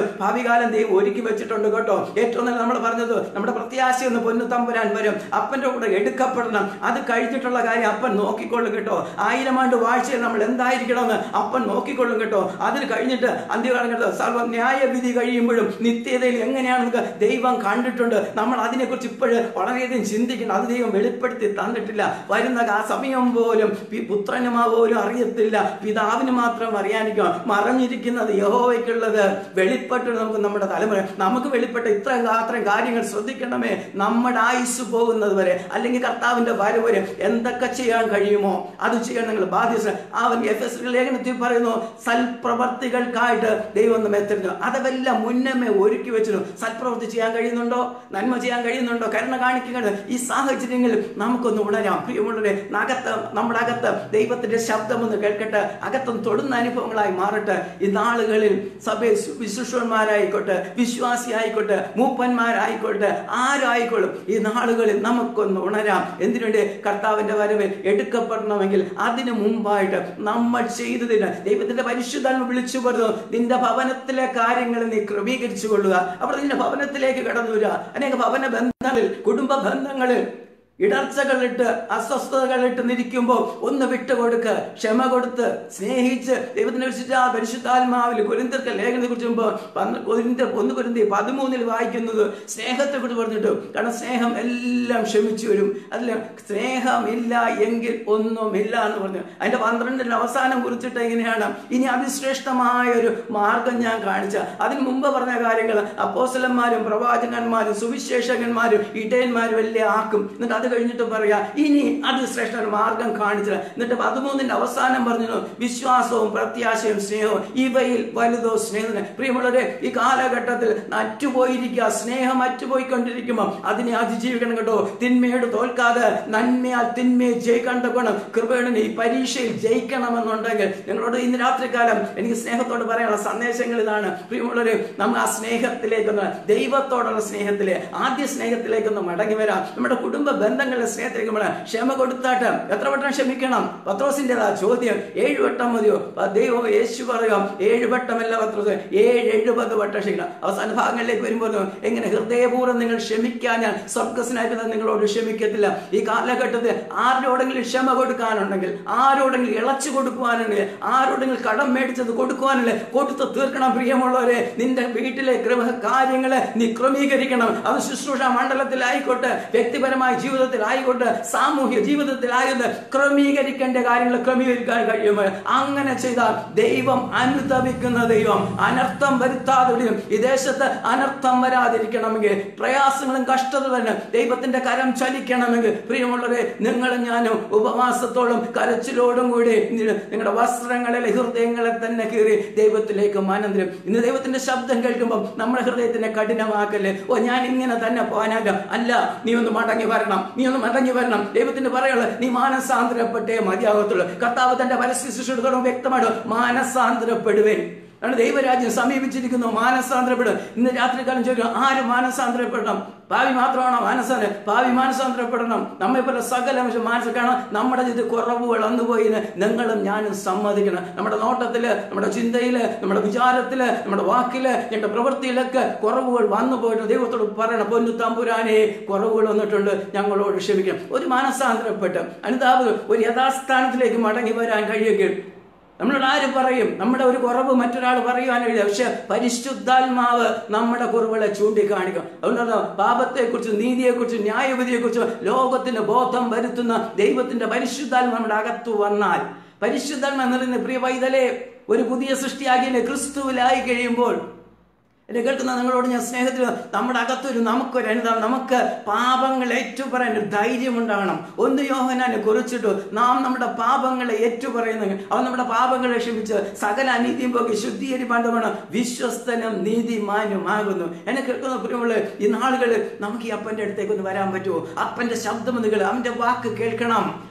കാലം ദൈവം ഒരുക്കി വെച്ചിട്ടുണ്ട് കേട്ടോ ഏറ്റവും നല്ല നമ്മൾ പറഞ്ഞത് നമ്മുടെ പ്രത്യാശ ഒന്ന് പൊന്നു തമ്പുരാൻ വരും അപ്പന്റെ കൂടെ എടുക്കപ്പെടണം അത് കഴിഞ്ഞിട്ടുള്ള കാര്യം അപ്പൻ നോക്കിക്കൊള്ളും കേട്ടോ ആയിരം ആണ്ട് വാഴ്ചയിൽ നമ്മൾ എന്തായിരിക്കണമെന്ന് അപ്പൻ നോക്കിക്കൊള്ളും കേട്ടോ അതിന് കഴിഞ്ഞിട്ട് അന്ത്യകാലം കേട്ടോ സർവ്വ ന്യായവിധി കഴിയുമ്പോഴും നിത്യതയിൽ എങ്ങനെയാണെന്ന് ദൈവം കണ്ടിട്ടുണ്ട് നമ്മൾ അതിനെക്കുറിച്ച് ഇപ്പോഴും വളരെയധികം ചിന്തിക്കണം അത് ദൈവം വെളിപ്പെടുത്തി തന്നിട്ടില്ല വരുന്ന ആ സമയം പോലും പി- പുത്രനുമാ പോലും അറിയത്തില്ല പിതാവിന് മാത്രം അറിയാനിക്കും മറഞ്ഞിരിക്കുന്നത് യഹോവയ്ക്കുള്ളത് വെളിപ്പെട്ട് നമുക്ക് നമ്മുടെ തലമുറ നമുക്ക് വെളിപ്പെട്ട ഇത്ര അത്രയും കാര്യങ്ങൾ ശ്രദ്ധിക്കണമേ നമ്മുടെ ആയുസ് പോകുന്നത് വരെ അല്ലെങ്കിൽ കർത്താവിന്റെ വരവ് വരെ എന്തൊക്കെ ചെയ്യാൻ കഴിയുമോ അത് ചെയ്യാൻ നിങ്ങൾ ബാധ്യത അവൻ എഫ് എസ് ലേഖനത്തിൽ പറയുന്നു സൽപ്രവർത്തികൾക്കായിട്ട് ദൈവം നമ്മെ തിരഞ്ഞു അതെല്ലാം മുന്നമേ ഒരുക്കി വെച്ചിരുന്നു സൽപ്രവൃത്തി ചെയ്യാൻ കഴിയുന്നുണ്ടോ നന്മ ചെയ്യാൻ കഴിയുന്നുണ്ടോ കരുണ കാണിക്കുന്നത് ഈ സാഹചര്യങ്ങളിൽ നമുക്കൊന്ന് ഉണരാം പ്രിയമുള്ളവരെ അകത്ത് നമ്മുടെ അകത്ത് ദൈവത്തിന്റെ ശബ്ദമൊന്ന് കേൾക്കട്ടെ അകത്തൊന്ന് തൊടുന്ന അനുഭവങ്ങളായി മാറട്ടെ ഈ നാളുകളിൽ സഭയെ വിശുഷന്മാരായിക്കോട്ടെ വിശ്വാസിയായിക്കോട്ടെ മൂപ്പന്മാരായിക്കോട്ടെ ആരായിക്കോളും ഈ നാളുകളിൽ നമുക്കൊന്ന് ഉണരാം എന്തിനുണ്ട് കർത്താവിന്റെ വരവ് എടുക്കപ്പെടണമെങ്കിൽ അതിനു മുമ്പായിട്ട് നമ്മൾ ചെയ്തതിന് ദൈവത്തിന്റെ പരിശുദ്ധാത്മ വിളിച്ചു പറഞ്ഞു നിന്റെ ഭവനത്തിലെ കാര്യങ്ങൾ നീ ക്രമീകരിച്ചു കൊള്ളുക അവിടെ നിന്റെ ഭവനത്തിലേക്ക് കടന്നു വരിക അനേക ഭവന ബന്ധങ്ങളിൽ കുടുംബ ബന്ധങ്ങളിൽ ഇടർച്ചകളിട്ട് അസ്വസ്ഥതകളിട്ട് നിൽക്കുമ്പോൾ ഒന്ന് വിട്ടുകൊടുക്ക് ക്ഷമ കൊടുത്ത് സ്നേഹിച്ച് ദൈവത്തിനെ കുറിച്ചിട്ട് ആ പരിശുദ്ധാത്മാവിൽ കുരിന്തർക്ക് ലേഖനത്തെ കുറിച്ച് കുരിന്ത ഒന്ന് കുരിന്തി പതിമൂന്നിൽ വായിക്കുന്നത് സ്നേഹത്തെ കുറിച്ച് പറഞ്ഞിട്ട് കാരണം സ്നേഹം എല്ലാം ക്ഷമിച്ചു വരും അതിൽ സ്നേഹമില്ല എങ്കിൽ ഒന്നുമില്ല എന്ന് പറഞ്ഞു അതിന്റെ പന്ത്രണ്ടിന്റെ അവസാനം കുറിച്ചിട്ട് എങ്ങനെയാണ് ഇനി അതിശ്രേഷ്ഠമായ ഒരു മാർഗം ഞാൻ കാണിച്ച അതിന് മുമ്പ് പറഞ്ഞ കാര്യങ്ങൾ അപ്പോസലന്മാരും പ്രവാചകന്മാരും സുവിശേഷകന്മാരും ഇടയന്മാരും എല്ലാം ആക്കും എന്നിട്ട് അത് കഴിഞ്ഞിട്ട് പറയാ ഇനി അത് ശ്രേഷ്ഠ ഒരു മാർഗം കാണിച്ചത് എന്നിട്ട് പതിമൂന്നിന്റെ അവസാനം പറഞ്ഞു വിശ്വാസവും പ്രത്യാശയും സ്നേഹവും ഇവയിൽ വലുതോ സ്നേഹത്തിന് പ്രിയമുള്ളവരെ ഈ കാലഘട്ടത്തിൽ അറ്റുപോയിരിക്കുക സ്നേഹം അറ്റുപോയിക്കൊണ്ടിരിക്കുമ്പോൾ അതിനെ അതിജീവിക്കണം കേട്ടോ തിന്മയോട് തോൽക്കാതെ നന്മയാൽ തിന്മയെ ജയിക്കാൻ തക്കണം കൃപയുടെ ഈ പരീക്ഷയിൽ ജയിക്കണമെന്നുണ്ടെങ്കിൽ നിങ്ങളോട് ഇന്ന് രാത്രികാലം എനിക്ക് സ്നേഹത്തോട് പറയാനുള്ള സന്ദേശങ്ങൾ ഇതാണ് പ്രിയമുള്ളവരെ നമ്മൾ ആ സ്നേഹത്തിലേക്കൊന്ന് ദൈവത്തോടുള്ള സ്നേഹത്തിലെ ആദ്യ സ്നേഹത്തിലേക്കൊന്ന് മടങ്ങി വരാം നമ്മുടെ കുടുംബ ബന്ധങ്ങളുടെ സ്നേഹത്തിലേക്ക് നമ്മൾ ക്ഷമ കൊടുത്താട്ട് എത്ര വട്ടം ക്ഷമിക്കണം പത്രോസിന്റെ ആ ചോദ്യം ഏഴ് വട്ടം മതിയോ പ- ദൈവം യേശു പറയാം ഏഴ് വട്ടമല്ല പത്രോസ് ഏഴ് എഴുപത് വട്ടം ക്ഷമിക്കണം അവസാന ഭാഗങ്ങളിലേക്ക് വരുമ്പോൾ എങ്ങനെ ഹൃദയപൂർവ്വം നിങ്ങൾ ക്ഷമിക്കാൻ ഞാൻ സ്വർഗസ്നായിട്ട് നിങ്ങളോട് ക്ഷമിക്കത്തില്ല ഈ കാലഘട്ടത്തിൽ ആരോടെങ്കിലും ക്ഷമ കൊടുക്കാനുണ്ടെങ്കിൽ ആരോടെങ്കിലും ഇളച്ചു കൊടുക്കുവാനുണ്ടെങ്കിൽ ആരോടെങ്കിലും കടം മേടിച്ചത് കൊടുക്കുവാനുള്ള കൊടുത്ത് തീർക്കണം പ്രിയമുള്ളവരെ നിന്റെ വീട്ടിലെ ഗൃഹ കാര്യങ്ങളെ നീ ക്രമീകരിക്കണം അത് ശുശ്രൂഷ മണ്ഡലത്തിലായിക്കോട്ടെ വ്യക്തിപരമായ ജീവിതത്തിലായിക്കോട്ടെ സാമൂഹ്യ ജീവിതത്തിലായത് ക്രമീകരിക്കേണ്ട കാര്യങ്ങൾ ക്രമീകരിക്കാൻ കഴിയുമോ അങ്ങനെ ചെയ്താൽ ദൈവം അനുതപിക്കുന്ന ദൈവം അനർത്ഥം വരുത്താതെ വിടും ഈ ദേശത്ത് അനർത്ഥം വരാതിരിക്കണമെങ്കിൽ പ്രയാസങ്ങളും കഷ്ടത തന്നെ ദൈവത്തിന്റെ കരം ചലിക്കണമെങ്കിൽ പ്രിയമുള്ളവരെ നിങ്ങളും ഞാനും ഉപവാസത്തോടും കരച്ചിലോടും കൂടി നിങ്ങളുടെ വസ്ത്രങ്ങളിലെ ഹൃദയങ്ങളെ തന്നെ കീറി ദൈവത്തിലേക്ക് മാനന്ദരം ഇന്ന് ദൈവത്തിന്റെ ശബ്ദം കേൾക്കുമ്പോൾ നമ്മുടെ ഹൃദയത്തിനെ കഠിനമാക്കല്ലേ ഓ ഞാൻ ഇങ്ങനെ തന്നെ പോകാനാകാം അല്ല നീ ഒന്ന് മടങ്ങി വരണം നീ ഒന്ന് മടങ്ങി വരണം ദൈവത്തിന്റെ പറയുള്ളത് നീ മാനസാന്തരപ്പെട്ടേ മതിയാകത്തുള്ളൂ കർത്താവ് തന്റെ പരസ്യ ശിശുടത്തോളം വ്യക്തമായിട്ട് മാനസാന്തരപ്പെടുവേൻ കാരണം ദൈവരാജ്യം സമീപിച്ചിരിക്കുന്നു മാനസാന്തരപ്പെടും ഇന്ന് രാത്രികാലം ചോദിക്കും ആര് മാനസാന്തരപ്പെടണം ഭാവി മാത്രമാണോ മാനസാന്തരം ഭാവി മാനസാന്തരപ്പെടണം നമ്മെ പോലെ സകല മനുഷ്യ മാനസ കാരണം നമ്മുടെ ഇത് കുറവുകൾ അന്നുപോയിന് നിങ്ങളും ഞാനും സമ്മതിക്കണം നമ്മുടെ നോട്ടത്തില് നമ്മുടെ ചിന്തയില് നമ്മുടെ വിചാരത്തില് നമ്മുടെ വാക്കില് ഞങ്ങളുടെ പ്രവൃത്തിയിലൊക്കെ കുറവുകൾ വന്നു പോയിട്ട് ദൈവത്തോട് പറയണം പൊന്നു തമ്പുരാനെ കുറവുകൾ വന്നിട്ടുണ്ട് ഞങ്ങളോട് ക്ഷമിക്കണം ഒരു മാനസാന്തരപ്പെട്ട് അനുതാപ് ഒരു യഥാസ്ഥാനത്തിലേക്ക് മടങ്ങി വരാൻ കഴിയുമെങ്കിൽ നമ്മളോട് ആര് പറയും നമ്മുടെ ഒരു കുറവ് മറ്റൊരാൾ പറയുവാനില്ല പക്ഷെ പരിശുദ്ധാത്മാവ് നമ്മുടെ കുറവുകളെ ചൂണ്ടിക്കാണിക്കും അതുകൊണ്ടാണ് പാപത്തെക്കുറിച്ചും നീതിയെക്കുറിച്ചും ന്യായവിധിയെക്കുറിച്ചും ലോകത്തിന് ബോധം വരുത്തുന്ന ദൈവത്തിന്റെ പരിശുദ്ധാത്മ നമ്മുടെ അകത്തു വന്നാൽ പരിശുദ്ധാത്മ എന്ന് പറയുന്ന പ്രിയ പൈതലെ ഒരു പുതിയ സൃഷ്ടിയാകിയ ക്രിസ്തുവിലായി കഴിയുമ്പോൾ എന്നെ കേൾക്കുന്ന നിങ്ങളോട് ഞാൻ സ്നേഹത്തിൽ നമ്മുടെ അകത്തൊരു നമുക്കൊരു അനുതാപം നമുക്ക് പാപങ്ങൾ ഏറ്റുപറയാൻ ഒരു ധൈര്യം ഉണ്ടാകണം ഒന്ന് യോഹനാനെ കുറിച്ചിട്ടു നാം നമ്മുടെ പാപങ്ങളെ ഏറ്റുപറയുന്നെങ്കിൽ അവൻ നമ്മുടെ പാപങ്ങളെ ക്ഷമിച്ച് സകല അനീതിയും പോകി ശുദ്ധീകരിപ്പാണ്ടമാണ് വിശ്വസ്തനും നീതിമാനുമാകുന്നു എന്നെ കേൾക്കുന്ന പ്രിയമുള്ള ഈ നാളുകളിൽ നമുക്ക് ഈ അപ്പന്റെ അടുത്തേക്ക് ഒന്ന് വരാൻ പറ്റുമോ അപ്പന്റെ ശബ്ദം നിങ്ങൾ അവന്റെ വാക്ക് കേൾക്കണം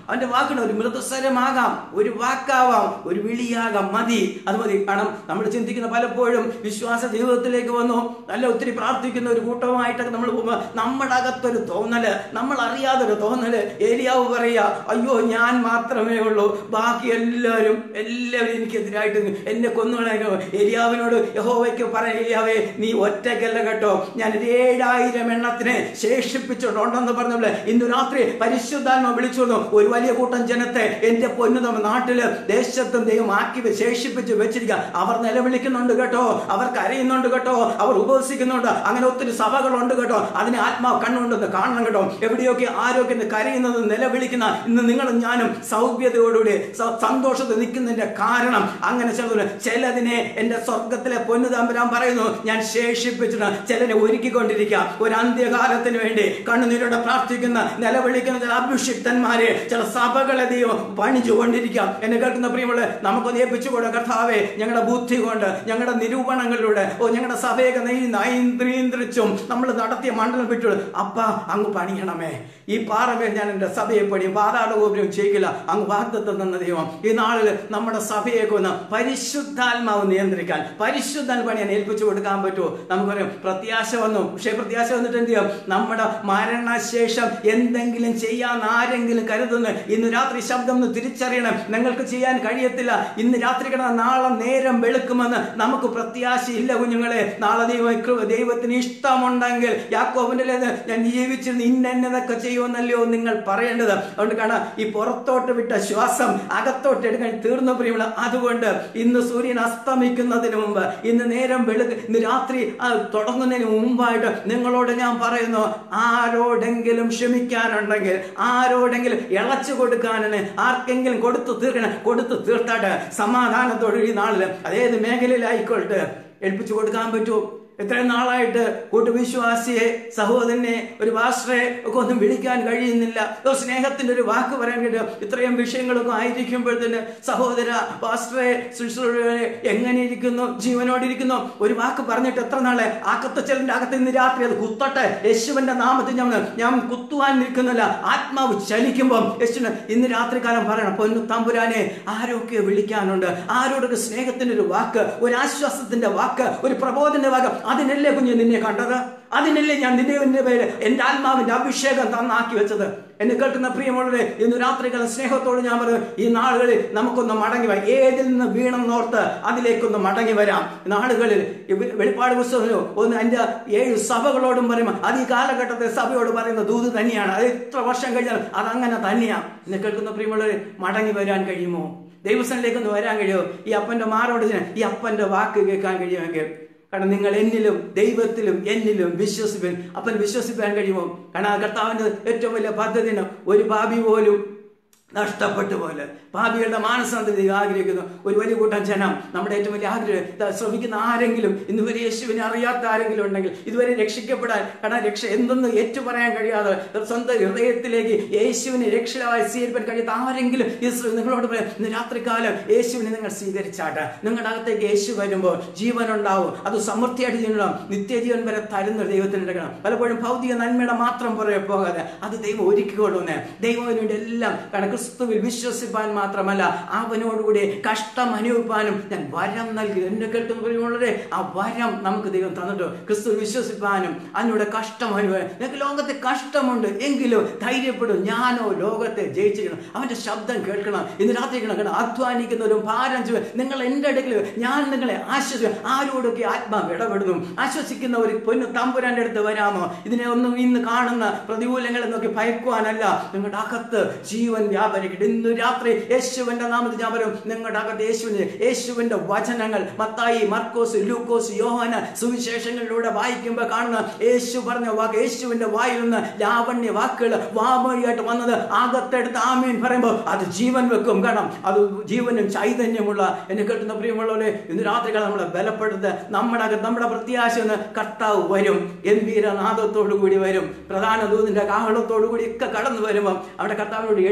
അവന്റെ വാക്കുകൾ ഒരു മൃദുസ്വരമാകാം ഒരു വാക്കാവാം ഒരു വിളിയാകാം മതി അത് മതി കാരണം നമ്മൾ ചിന്തിക്കുന്ന പലപ്പോഴും വിശ്വാസ ജീവിതത്തിലേക്ക് വന്നു നല്ല ഒത്തിരി പ്രാർത്ഥിക്കുന്ന ഒരു കൂട്ടമായിട്ടൊക്കെ നമ്മൾ പോകുമ്പോൾ നമ്മുടെ അകത്തൊരു തോന്നല് നമ്മൾ അറിയാതൊരു തോന്നല് ഏലിയാവ് പറയുക അയ്യോ ഞാൻ മാത്രമേ ഉള്ളൂ ബാക്കി എല്ലാവരും എല്ലാവരും എനിക്കെതിരായിട്ട് എന്നെ കൊന്നുകളയോ ഏലിയാവിനോട് യഹോവയ്ക്ക് പറ ഏലിയാവേ നീ ഒറ്റയ്ക്കല്ല കേട്ടോ ഞാൻ ഒരു ഏഴായിരം എണ്ണത്തിനെ ശേഷിപ്പിച്ചിട്ടുണ്ടെന്ന് പറഞ്ഞപോലെ ഇന്ന് രാത്രി പരിശുദ്ധാത്മ വിളിച്ചു വന്നു ഒരു വലിയ കൂട്ടം ജനത്തെ എന്റെ പൊന്നു നമ്മ നാട്ടില് ദേശത്തും ദൈവം ആക്കി വെ- ശേഷിപ്പിച്ച് വെച്ചിരിക്കുക അവർ നിലവിളിക്കുന്നുണ്ട് കേട്ടോ അവർ കരയുന്നുണ്ട് കേട്ടോ അവർ ഉപവസിക്കുന്നുണ്ട് അങ്ങനെ ഒത്തിരി സഭകളുണ്ട് കേട്ടോ അതിന് ആത്മാവ് കണ്ണുണ്ടെന്ന് കാണണം കേട്ടോ എവിടെയൊക്കെ ആരോഗ്യം കരയുന്നത് നിലവിളിക്കുന്ന ഇന്ന് നിങ്ങളും ഞാനും സൗഭ്യതയോടുകൂടി സ- സന്തോഷത്തിൽ നിൽക്കുന്നതിന്റെ കാരണം അങ്ങനെ ചിലത് ചിലതിനെ എന്റെ സ്വർഗത്തിലെ പൊന്നു തമ്പുരാൻ പറയുന്നു ഞാൻ ശേഷിപ്പിച്ചിട്ട് ചിലനെ ഒരുക്കിക്കൊണ്ടിരിക്കുക ഒരു അന്ത്യകാലത്തിന് വേണ്ടി കണ്ണുനീരോടെ പ്രാർത്ഥിക്കുന്ന നിലവിളിക്കുന്ന ചില അഭിഷിക്തന്മാരെ ചില സഭകളെ ദൈവം പണിച്ചുകൊണ്ടിരിക്കാം എന്നെ കേൾക്കുന്ന പ്രിയമുള്ള നമുക്കൊന്ന് ഏൽപ്പിച്ചുകൂടെ കർത്താവെ ഞങ്ങളുടെ ബുദ്ധി കൊണ്ട് ഞങ്ങളുടെ നിരൂപണങ്ങളിലൂടെ ഓ ഞങ്ങളുടെ സഭയൊക്കെ നൈന്ദ്രീന്ദ്രിച്ചും നമ്മൾ നടത്തിയ മണ്ഡലം വിട്ടു അപ്പ അങ്ങ് പണിയണമേ ഈ പാറമേൽ ഞാൻ എൻ്റെ സഭയെ പണിയും പാതാളഗോപുരം ചെയ്യില്ല അങ്ങ് വാഗ്ദത്തം തന്ന ദൈവം ഈ നാളിൽ നമ്മുടെ സഭയെ കൊന്ന് പരിശുദ്ധാത്മാവ് നിയന്ത്രിക്കാൻ പരിശുദ്ധാൽ പണിയാൻ ഏൽപ്പിച്ചു കൊടുക്കാൻ പറ്റുമോ നമുക്കറിയാം പ്രത്യാശ വന്നു പക്ഷേ പ്രത്യാശ വന്നിട്ട് എന്ത് ചെയ്യും നമ്മുടെ മരണശേഷം എന്തെങ്കിലും ചെയ്യാൻ ആരെങ്കിലും കരുതുന്നു ഇന്ന് രാത്രി ശബ്ദം ഒന്ന് തിരിച്ചറിയണം നിങ്ങൾക്ക് ചെയ്യാൻ കഴിയത്തില്ല ഇന്ന് രാത്രി കിടന്ന നാളെ നേരം വെളുക്കുമെന്ന് നമുക്ക് പ്രത്യാശയില്ല കുഞ്ഞുങ്ങളെ നാളെ ദൈവം കൃപ- ദൈവത്തിന് ഇഷ്ടമുണ്ടെങ്കിൽ യാക്കോബിന്റെ ലേത് ഞാൻ ജീവിച്ചിരുന്ന് ഇന്നതൊക്കെ ചെയ്യുമെന്നല്ലയോ നിങ്ങൾ പറയേണ്ടത് അതുകൊണ്ട് കാണാം ഈ പുറത്തോട്ട് വിട്ട ശ്വാസം അകത്തോട്ട് എടുക്കാൻ തീർന്നു പ്രിയമുള്ള അതുകൊണ്ട് ഇന്ന് സൂര്യൻ അസ്തമിക്കുന്നതിന് മുമ്പ് ഇന്ന് നേരം വെളുക്ക് ഇന്ന് രാത്രി ആ, തുടങ്ങുന്നതിന് മുമ്പായിട്ട് നിങ്ങളോട് ഞാൻ പറയുന്നു ആരോടെങ്കിലും ക്ഷമിക്കാനുണ്ടെങ്കിൽ ആരോടെങ്കിലും ഇളച്ചു കൊടുക്കാനാണ് ആർക്കെങ്കിലും കൊടുത്തു തീർക്കണം കൊടുത്തു തീർത്താട്ട് സമാധാനത്തോടെ ഈ നാളില് അതേത് മേഖലയിലായിക്കോട്ടെ ഏൽപ്പിച്ചു കൊടുക്കാൻ പറ്റുമോ എത്രയും നാളായിട്ട് കൂട്ടുവിശ്വാസിയെ സഹോദരനെ ഒരു പാസ്റ്ററെ ഒക്കെ ഒന്നും വിളിക്കാൻ കഴിയുന്നില്ല ഒരു സ്നേഹത്തിന്റെ ഒരു വാക്ക് പറയാൻ കഴിയും ഇത്രയും വിഷയങ്ങളൊക്കെ ആയിരിക്കുമ്പോഴത്തേന് സഹോദര പാസ്റ്ററെ ശുശ്രൂഷകരെ എങ്ങനെ ഇരിക്കുന്നു ജീവനോടിരിക്കുന്നു ഒരു വാക്ക് പറഞ്ഞിട്ട് എത്ര നാളെ ആ കത്തച്ചലിന്റെ അകത്ത് ഇന്ന് രാത്രി അത് കുത്തട്ടെ യേശുവിന്റെ നാമത്തിൽ ഞാൻ ഞാൻ കുത്തുവാൻ നിൽക്കുന്നില്ല ആത്മാവ് ചലിക്കുമ്പോൾ യേശുവിന് ഇന്ന് രാത്രി കാലം പറയണം പൊന്നു തമ്പുരാനെ ആരൊക്കെ വിളിക്കാനുണ്ട് ആരോടൊക്കെ സ്നേഹത്തിന്റെ ഒരു വാക്ക് ഒരു ആശ്വാസത്തിന്റെ വാക്ക് ഒരു പ്രബോധന്റെ വാക്ക് അതിനല്ലേ കുഞ്ഞ് നിന്നെ കണ്ടത് അതിനല്ലേ ഞാൻ നിന്നെ നിന്റെ പേര് എന്റെ ആത്മാവിന്റെ അഭിഷേകം തന്നാക്കി വെച്ചത് എന്നെ കേൾക്കുന്ന പ്രിയമുള്ളവരെ ഇന്ന് രാത്രികാലം സ്നേഹത്തോട് ഞാൻ പറയും ഈ നാളുകളിൽ നമുക്കൊന്ന് മടങ്ങി വരാം ഏതിൽ നിന്ന് വീണെന്നോർത്ത് അതിലേക്കൊന്ന് മടങ്ങി വരാം നാളുകളിൽ ഈ വെ- വെളിപ്പാട് പുസ്തകത്തിലോ ഒന്ന് എൻ്റെ ഏഴ് സഭകളോടും പറയുമ്പോൾ അത് ഈ കാലഘട്ടത്തെ സഭയോട് പറയുന്ന ദൂത് തന്നെയാണ് അത് എത്ര വർഷം കഴിഞ്ഞാൽ അതങ്ങനെ തന്നെയാണ് എന്നെ കേൾക്കുന്ന പ്രിയമുള്ളവരെ മടങ്ങി വരാൻ കഴിയുമോ ദൈവസ്ഥനിലേക്ക് ഒന്ന് വരാൻ കഴിയുമോ ഈ അപ്പന്റെ മാറോട് ചെന്ന് ഈ അപ്പന്റെ വാക്ക് കേൾക്കാൻ കഴിയുമെങ്കിൽ കാരണം നിങ്ങൾ എന്നിലും ദൈവത്തിലും എന്നിലും വിശ്വസിപ്പിൻ അപ്പൻ വിശ്വസിപ്പാൻ കഴിയുമോ കാരണം ആ കർത്താവിന്റെ ഏറ്റവും വലിയ പദ്ധതിന് ഒരു ഭാവി പോലും നഷ്ടപ്പെട്ടു പോലെ ഭാവികളുടെ മാനസാന്തര ദൈവം ആഗ്രഹിക്കുന്നു ഒരു വലിയ കൂട്ടം ജനം നമ്മുടെ ഏറ്റവും വലിയ ആഗ്രഹം ഇതാ ശ്രമിക്കുന്ന ആരെങ്കിലും ഇന്ന് വരെ യേശുവിനെ അറിയാത്ത ആരെങ്കിലും ഉണ്ടെങ്കിൽ ഇതുവരെ രക്ഷിക്കപ്പെടാൻ കാരണം രക്ഷ എന്തെന്ന് ഏറ്റുപറയാൻ കഴിയാതെ സ്വന്തം ഹൃദയത്തിലേക്ക് യേശുവിനെ രക്ഷിതാവായി സ്വീകരിക്കാൻ കഴിയാത്ത ആരെങ്കിലും ഈ ശ്ര- നിങ്ങളോട് പറയാം ഇന്ന് രാത്രികാലം യേശുവിനെ നിങ്ങൾ സ്വീകരിച്ചാട്ടെ നിങ്ങളുടെ അകത്തേക്ക് യേശു വരുമ്പോൾ ജീവൻ ഉണ്ടാവും അത് സമൃദ്ധിയായിട്ട് ചെയ്യണം നിത്യജീവൻ വരെ തരുന്ന ഒരു ദൈവത്തിന് എടുക്കണം പലപ്പോഴും ഭൗതിക നന്മയുടെ മാത്രം പുറകെ പോകാതെ അത് ദൈവം ഒരുക്കിക്കൊള്ളുന്നേ ദൈവം അതിനു വേണ്ടി എല്ലാം കാരണം ക്രിസ്തുവിൽ വിശ്വസിപ്പാൻ മാത്രമല്ല അവനോടുകൂടി കഷ്ടം അനുഭവിപ്പാനും ഞാൻ വരം നൽകി എന്നെ കേട്ടുള്ളവരെ ആ വരം നമുക്ക് ദൈവം തന്നിട്ട് ക്രിസ്തു വിശ്വസിപ്പാനും അതിലൂടെ കഷ്ടം അനുഭവം ഞങ്ങൾക്ക് ലോകത്തെ കഷ്ടമുണ്ട് എങ്കിലും ധൈര്യപ്പെടും ഞാനോ ലോകത്തെ ജയിച്ചിരിക്കണം അവന്റെ ശബ്ദം കേൾക്കണം ഇന്ന് രാത്രി കേൾക്കണം അധ്വാനിക്കുന്നവരും ഭാരം ചുമ നിങ്ങൾ എൻ്റെ അടുക്കൽ ഞാൻ നിങ്ങളെ ആശ്വസിക്കും ആരോടൊക്കെ ആത്മാവ് ഇടപെടുന്നു ആശ്വസിക്കുന്ന ഒരു പൊന്നു തമ്പുരാന്റെ അടുത്ത് വരാമോ ഇതിനെ ഒന്നും ഇന്ന് കാണുന്ന പ്രതികൂലങ്ങളെ നോക്കി ഭയക്കുവാനല്ല നിങ്ങളുടെ അകത്ത് ജീവൻ വ്യാപരിക്കട്ടെ ഇന്ന് രാത്രി യേശുവിന്റെ നാമത്തിൽ ഞാൻ പറയും നിങ്ങളുടെ അകത്ത് യേശുവിന് യേശുവിന്റെ വചനങ്ങൾ മത്തായി മർക്കോസ് ലൂക്കോസ് യോഹന സുവിശേഷങ്ങളിലൂടെ വായിക്കുമ്പോൾ കാണുന്ന യേശു പറഞ്ഞ വാക്ക് യേശുവിന്റെ വായിൽ നിന്ന് ലാവണ്യ വാക്കുകൾ വാമൊഴിയായിട്ട് വന്നത് അകത്തെടുത്ത് ആമീൻ പറയുമ്പോൾ അത് ജീവൻ വെക്കും കാരണം അത് ജീവനും ചൈതന്യമുള്ള എന്നെ കേട്ടുന്ന പ്രിയമുള്ളവരെ ഇന്ന് രാത്രികൾ നമ്മളെ ബലപ്പെടുത്തുക നമ്മുടെ അകത്ത് നമ്മുടെ പ്രത്യാശ എന്ന് കർത്താവ് വരും ഗംഭീരനാദത്തോടു കൂടി വരും പ്രധാന ദൂതിന്റെ കാഹളത്തോടു കൂടി ഒക്കെ കടന്നു വരുമ്പോൾ അവിടെ കർത്താവിനോട് എടുക്കപ്പെടും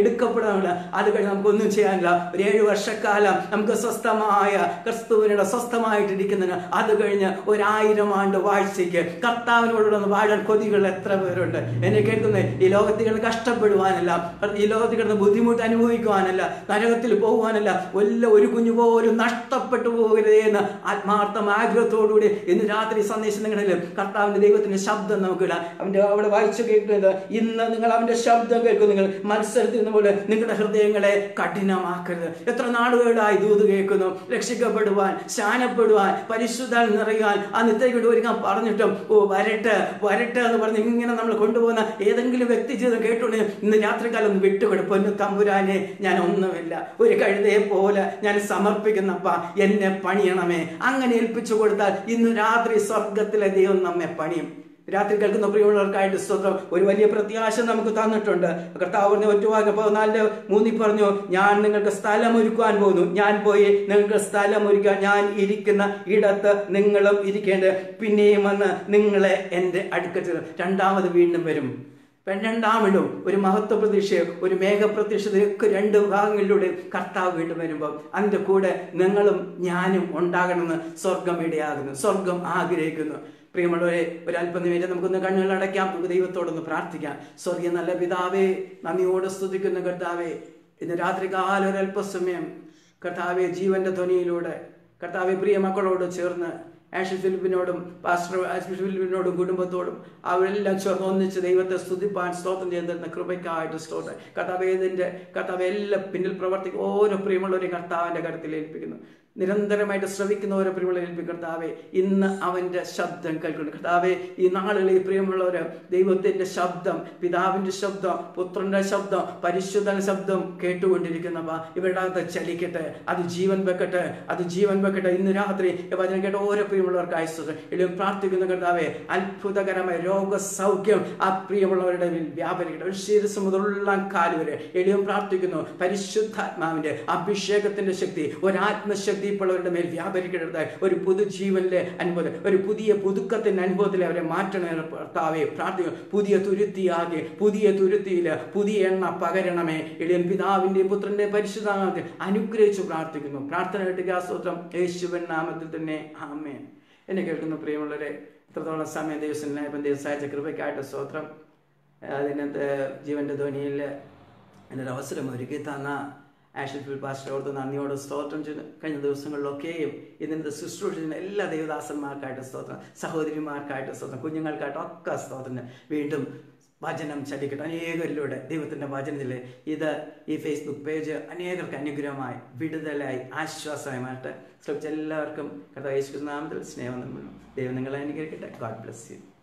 കഷ്ടപ്പെടാനില്ല അത് കഴിഞ്ഞ് നമുക്കൊന്നും ചെയ്യാനില്ല ഒരു ഏഴ് വർഷക്കാലം നമുക്ക് സ്വസ്ഥമായ ക്രിസ്തുവിനുടെ സ്വസ്ഥമായിട്ടിരിക്കുന്നതിന് അത് കഴിഞ്ഞ് ഒരായിരം ആണ്ട് വാഴ്ചയ്ക്ക് കർത്താവിനോടുള്ള വാഴാൻ കൊതികൾ എത്ര പേരുണ്ട് എന്നെ കേൾക്കുന്നത് ഈ ലോകത്തിൽ കിടന്ന് കഷ്ടപ്പെടുവാനല്ല ഈ ലോകത്തിൽ കിടന്ന് ബുദ്ധിമുട്ട് അനുഭവിക്കുവാനല്ല നരകത്തിൽ പോകുവാനല്ല വല്ല ഒരു കുഞ്ഞു പോലും നഷ്ടപ്പെട്ടു പോകരുതേ എന്ന് ആത്മാർത്ഥം ആഗ്രഹത്തോടുകൂടി ഇന്ന് രാത്രി സന്ദേശം നിങ്ങളിൽ കർത്താവിന്റെ ദൈവത്തിന്റെ ശബ്ദം നമുക്ക് ഇടാം അവന്റെ അവിടെ വായിച്ചു കേൾക്കുന്നത് ഇന്ന് നിങ്ങൾ അവന്റെ ശബ്ദം കേൾക്കും നിങ്ങൾ മത്സരത്തിൽ നിന്ന് പോലെ നിങ്ങളുടെ ഹൃദയങ്ങളെ കഠിനമാക്കരുത് എത്ര നാളുകളായി ദൂത് കേൾക്കുന്നു രക്ഷിക്കപ്പെടുവാൻ ശാനപ്പെടുവാൻ പരിശുദ്ധാൽ നിറയുവാൻ ആ നിത്യയ്ക്കൊണ്ട് ഒരുങ്ങാൻ പറഞ്ഞിട്ടും ഓ വരട്ടെ വരട്ടെ എന്ന് പറഞ്ഞ് ഇങ്ങനെ നമ്മൾ കൊണ്ടുപോകുന്ന ഏതെങ്കിലും വ്യക്തി ജീവിതം കേട്ടുകൊണ്ട് ഇന്ന് രാത്രികാലം ഒന്ന് വിട്ടുകൊടു പൊന്നു തമ്പുരാനെ ഞാൻ ഒന്നുമില്ല ഒരു കഴുതയെ പോലെ ഞാൻ സമർപ്പിക്കുന്നപ്പ എന്നെ പണിയണമേ അങ്ങനെ ഏൽപ്പിച്ചു കൊടുത്താൽ ഇന്ന് രാത്രി സ്വർഗത്തിലെ ദൈവം നമ്മെ പണിയും രാത്രി കേൾക്കുന്ന പ്രിയമുള്ളവർക്കായിട്ട് സ്തോത്രം ഒരു വലിയ പ്രത്യാശ നമുക്ക് തന്നിട്ടുണ്ട് കർത്താവ് പറഞ്ഞ ഒറ്റവാക്ക് പതിനാലിന്റെ മൂന്നി പറഞ്ഞു ഞാൻ നിങ്ങൾക്ക് സ്ഥലം ഒരുക്കുവാൻ പോകുന്നു ഞാൻ പോയി നിങ്ങൾക്ക് സ്ഥലം ഒരുക്കാൻ ഞാൻ ഇരിക്കുന്ന ഇടത്ത് നിങ്ങളും ഇരിക്കേണ്ടത് പിന്നെയും വന്ന് നിങ്ങളെ എൻ്റെ അടുക്കൽ രണ്ടാമത് വീണ്ടും വരും രണ്ടാമിടും ഒരു മഹത്വ പ്രതീക്ഷ ഒരു മേഘപ്രത്യക്ഷതയൊക്കെ രണ്ട് ഭാഗങ്ങളിലൂടെ കർത്താവ് വീണ്ടും വരുമ്പോൾ അതിൻ്റെ കൂടെ നിങ്ങളും ഞാനും ഉണ്ടാകണമെന്ന് സ്വർഗം ഇടയാകുന്നു സ്വർഗം ആഗ്രഹിക്കുന്നു പ്രിയമുള്ളവരെ ഒരല്പം നേരം നമുക്കൊന്ന് കണ്ണുകൾ അടയ്ക്കാം നമുക്ക് ദൈവത്തോടൊന്ന് പ്രാർത്ഥിക്കാം സ്വർഗീയ നല്ല പിതാവേ നന്ദിയോടെ സ്തുതിക്കുന്ന കർത്താവേ ഇന്ന് രാത്രികാലം ഒരല്പസമയം കർത്താവെ ജീവന്റെ ധ്വനിയിലൂടെ കർത്താവെ പ്രിയ മക്കളോട് ചേർന്ന് ആഷി ഫിലിപ്പിനോടും പാസ്റ്റർ ആഷി ഫിലിപ്പിനോടും കുടുംബത്തോടും അവരെല്ലാം ചേർന്ന് ഒന്നിച്ച് ദൈവത്തെ സ്തുതിപ്പാൻ സ്തോത്രം ചെയ്യുന്ന കൃപയ്ക്കായിട്ട് സ്തോത്രം കർത്താവ് ഏതിൻ്റെ കർത്താവ് എല്ലാം പിന്നിൽ പ്രവർത്തിക്കും ഓരോ പ്രിയമുള്ളവരെയും കർത്താവിൻ്റെ കരുത്തിൽ ഏൽപ്പിക്കുന്നു നിരന്തരമായിട്ട് ശ്രവിക്കുന്ന ഓരോ പ്രിയമുള്ള ഏൽപ്പിക്കും കർത്താവെ ഇന്ന് അവൻ്റെ ശബ്ദം കേൾക്കുന്നു കർത്താവെ ഈ നാളുകളിൽ പ്രിയമുള്ളവർ ദൈവത്തിൻ്റെ ശബ്ദം പിതാവിൻ്റെ ശബ്ദം പുത്രൻ്റെ ശബ്ദം പരിശുദ്ധ ശബ്ദം കേട്ടുകൊണ്ടിരിക്കുന്നവ ഇവരുടെ അകത്ത് ചലിക്കട്ടെ അത് ജീവൻ വെക്കട്ടെ അത് ജീവൻ വെക്കട്ടെ ഇന്ന് രാത്രി ഈ വചനം കേട്ട ഓരോ പ്രിയമുള്ളവർക്ക് ആയിസ്വസം എല്ലാം പ്രാർത്ഥിക്കുന്ന കർത്താവെ അത്ഭുതകരമായ രോഗസൗഖ്യം ആ പ്രിയമുള്ളവരുടെ മേൽ വ്യാപരിക്കട്ടെ ഒരു ശിരസ് മുതലുള്ള കാല് വരെ എളിയും പ്രാർത്ഥിക്കുന്നു പരിശുദ്ധാത്മാവിന്റെ അഭിഷേകത്തിന്റെ ശക്തി ഒരാത്മശക്തി ഇപ്പോൾ അവരുടെ മേൽ വ്യാപരിക്കരുതായി ഒരു പുതുജീവനിലെ അനുഭവം ഒരു പുതിയ പുതുക്കത്തിന്റെ അനുഭവത്തിൽ അവരെ മാറ്റണേ കർത്താവെ പ്രാർത്ഥിക്കുന്നു പുതിയ തുരുത്തിയാകെ പുതിയ തുരുത്തിയിൽ പുതിയ എണ്ണ പകരണമേ എളിയൻ പിതാവിന്റെയും പുത്രന്റെയും പരിശുദ്ധാമത്തിൽ അനുഗ്രഹിച്ചു പ്രാർത്ഥിക്കുന്നു പ്രാർത്ഥന കേട്ടുക സ്തോത്രം യേശുവൻ നാമത്തിൽ തന്നെ ആമേൻ എന്നെ കേൾക്കുന്ന പ്രിയമുള്ളവരെ എത്രത്തോളം സമയം ദിവസം ഇപ്പം ദിവസം അയച്ച കൃപയ്ക്കായിട്ട് സ്തോത്രം അതിനകത്ത് ജീവന്റെ ധ്വനിയിൽ എന്നൊരു അവസരം ഒരുക്കി തന്ന ആഷിഫിൽ പാസ്റ്ററോട് നന്ദിയോട് സ്തോത്രം ചെയ്ത് കഴിഞ്ഞ ദിവസങ്ങളിലൊക്കെയും ഇതിൻ്റെ ശുശ്രൂഷ ചെയ്യുന്ന എല്ലാ ദേവദാസന്മാർക്കായിട്ട് സ്തോത്രം സഹോദരിമാർക്കായിട്ട് സ്തോത്രം കുഞ്ഞുങ്ങൾക്കായിട്ട് ഒക്കെ സ്തോത്രം വീണ്ടും വചനം ചലിക്കട്ടെ അനേകരിലൂടെ ദൈവത്തിൻ്റെ വചനത്തിൽ ഇത് ഈ ഫേസ്ബുക്ക് പേജ് അനേകർക്ക് അനുഗ്രഹമായി വിടുതലായി ആശ്വാസമായിട്ട് ശ്രമിച്ച എല്ലാവർക്കും കഥ യേശു നാമത്തിൽ സ്നേഹം നമ്മൾ ദൈവം നിങ്ങളെ അനുഗ്രഹിക്കട്ടെ ഗോഡ് ബ്ലസ് യു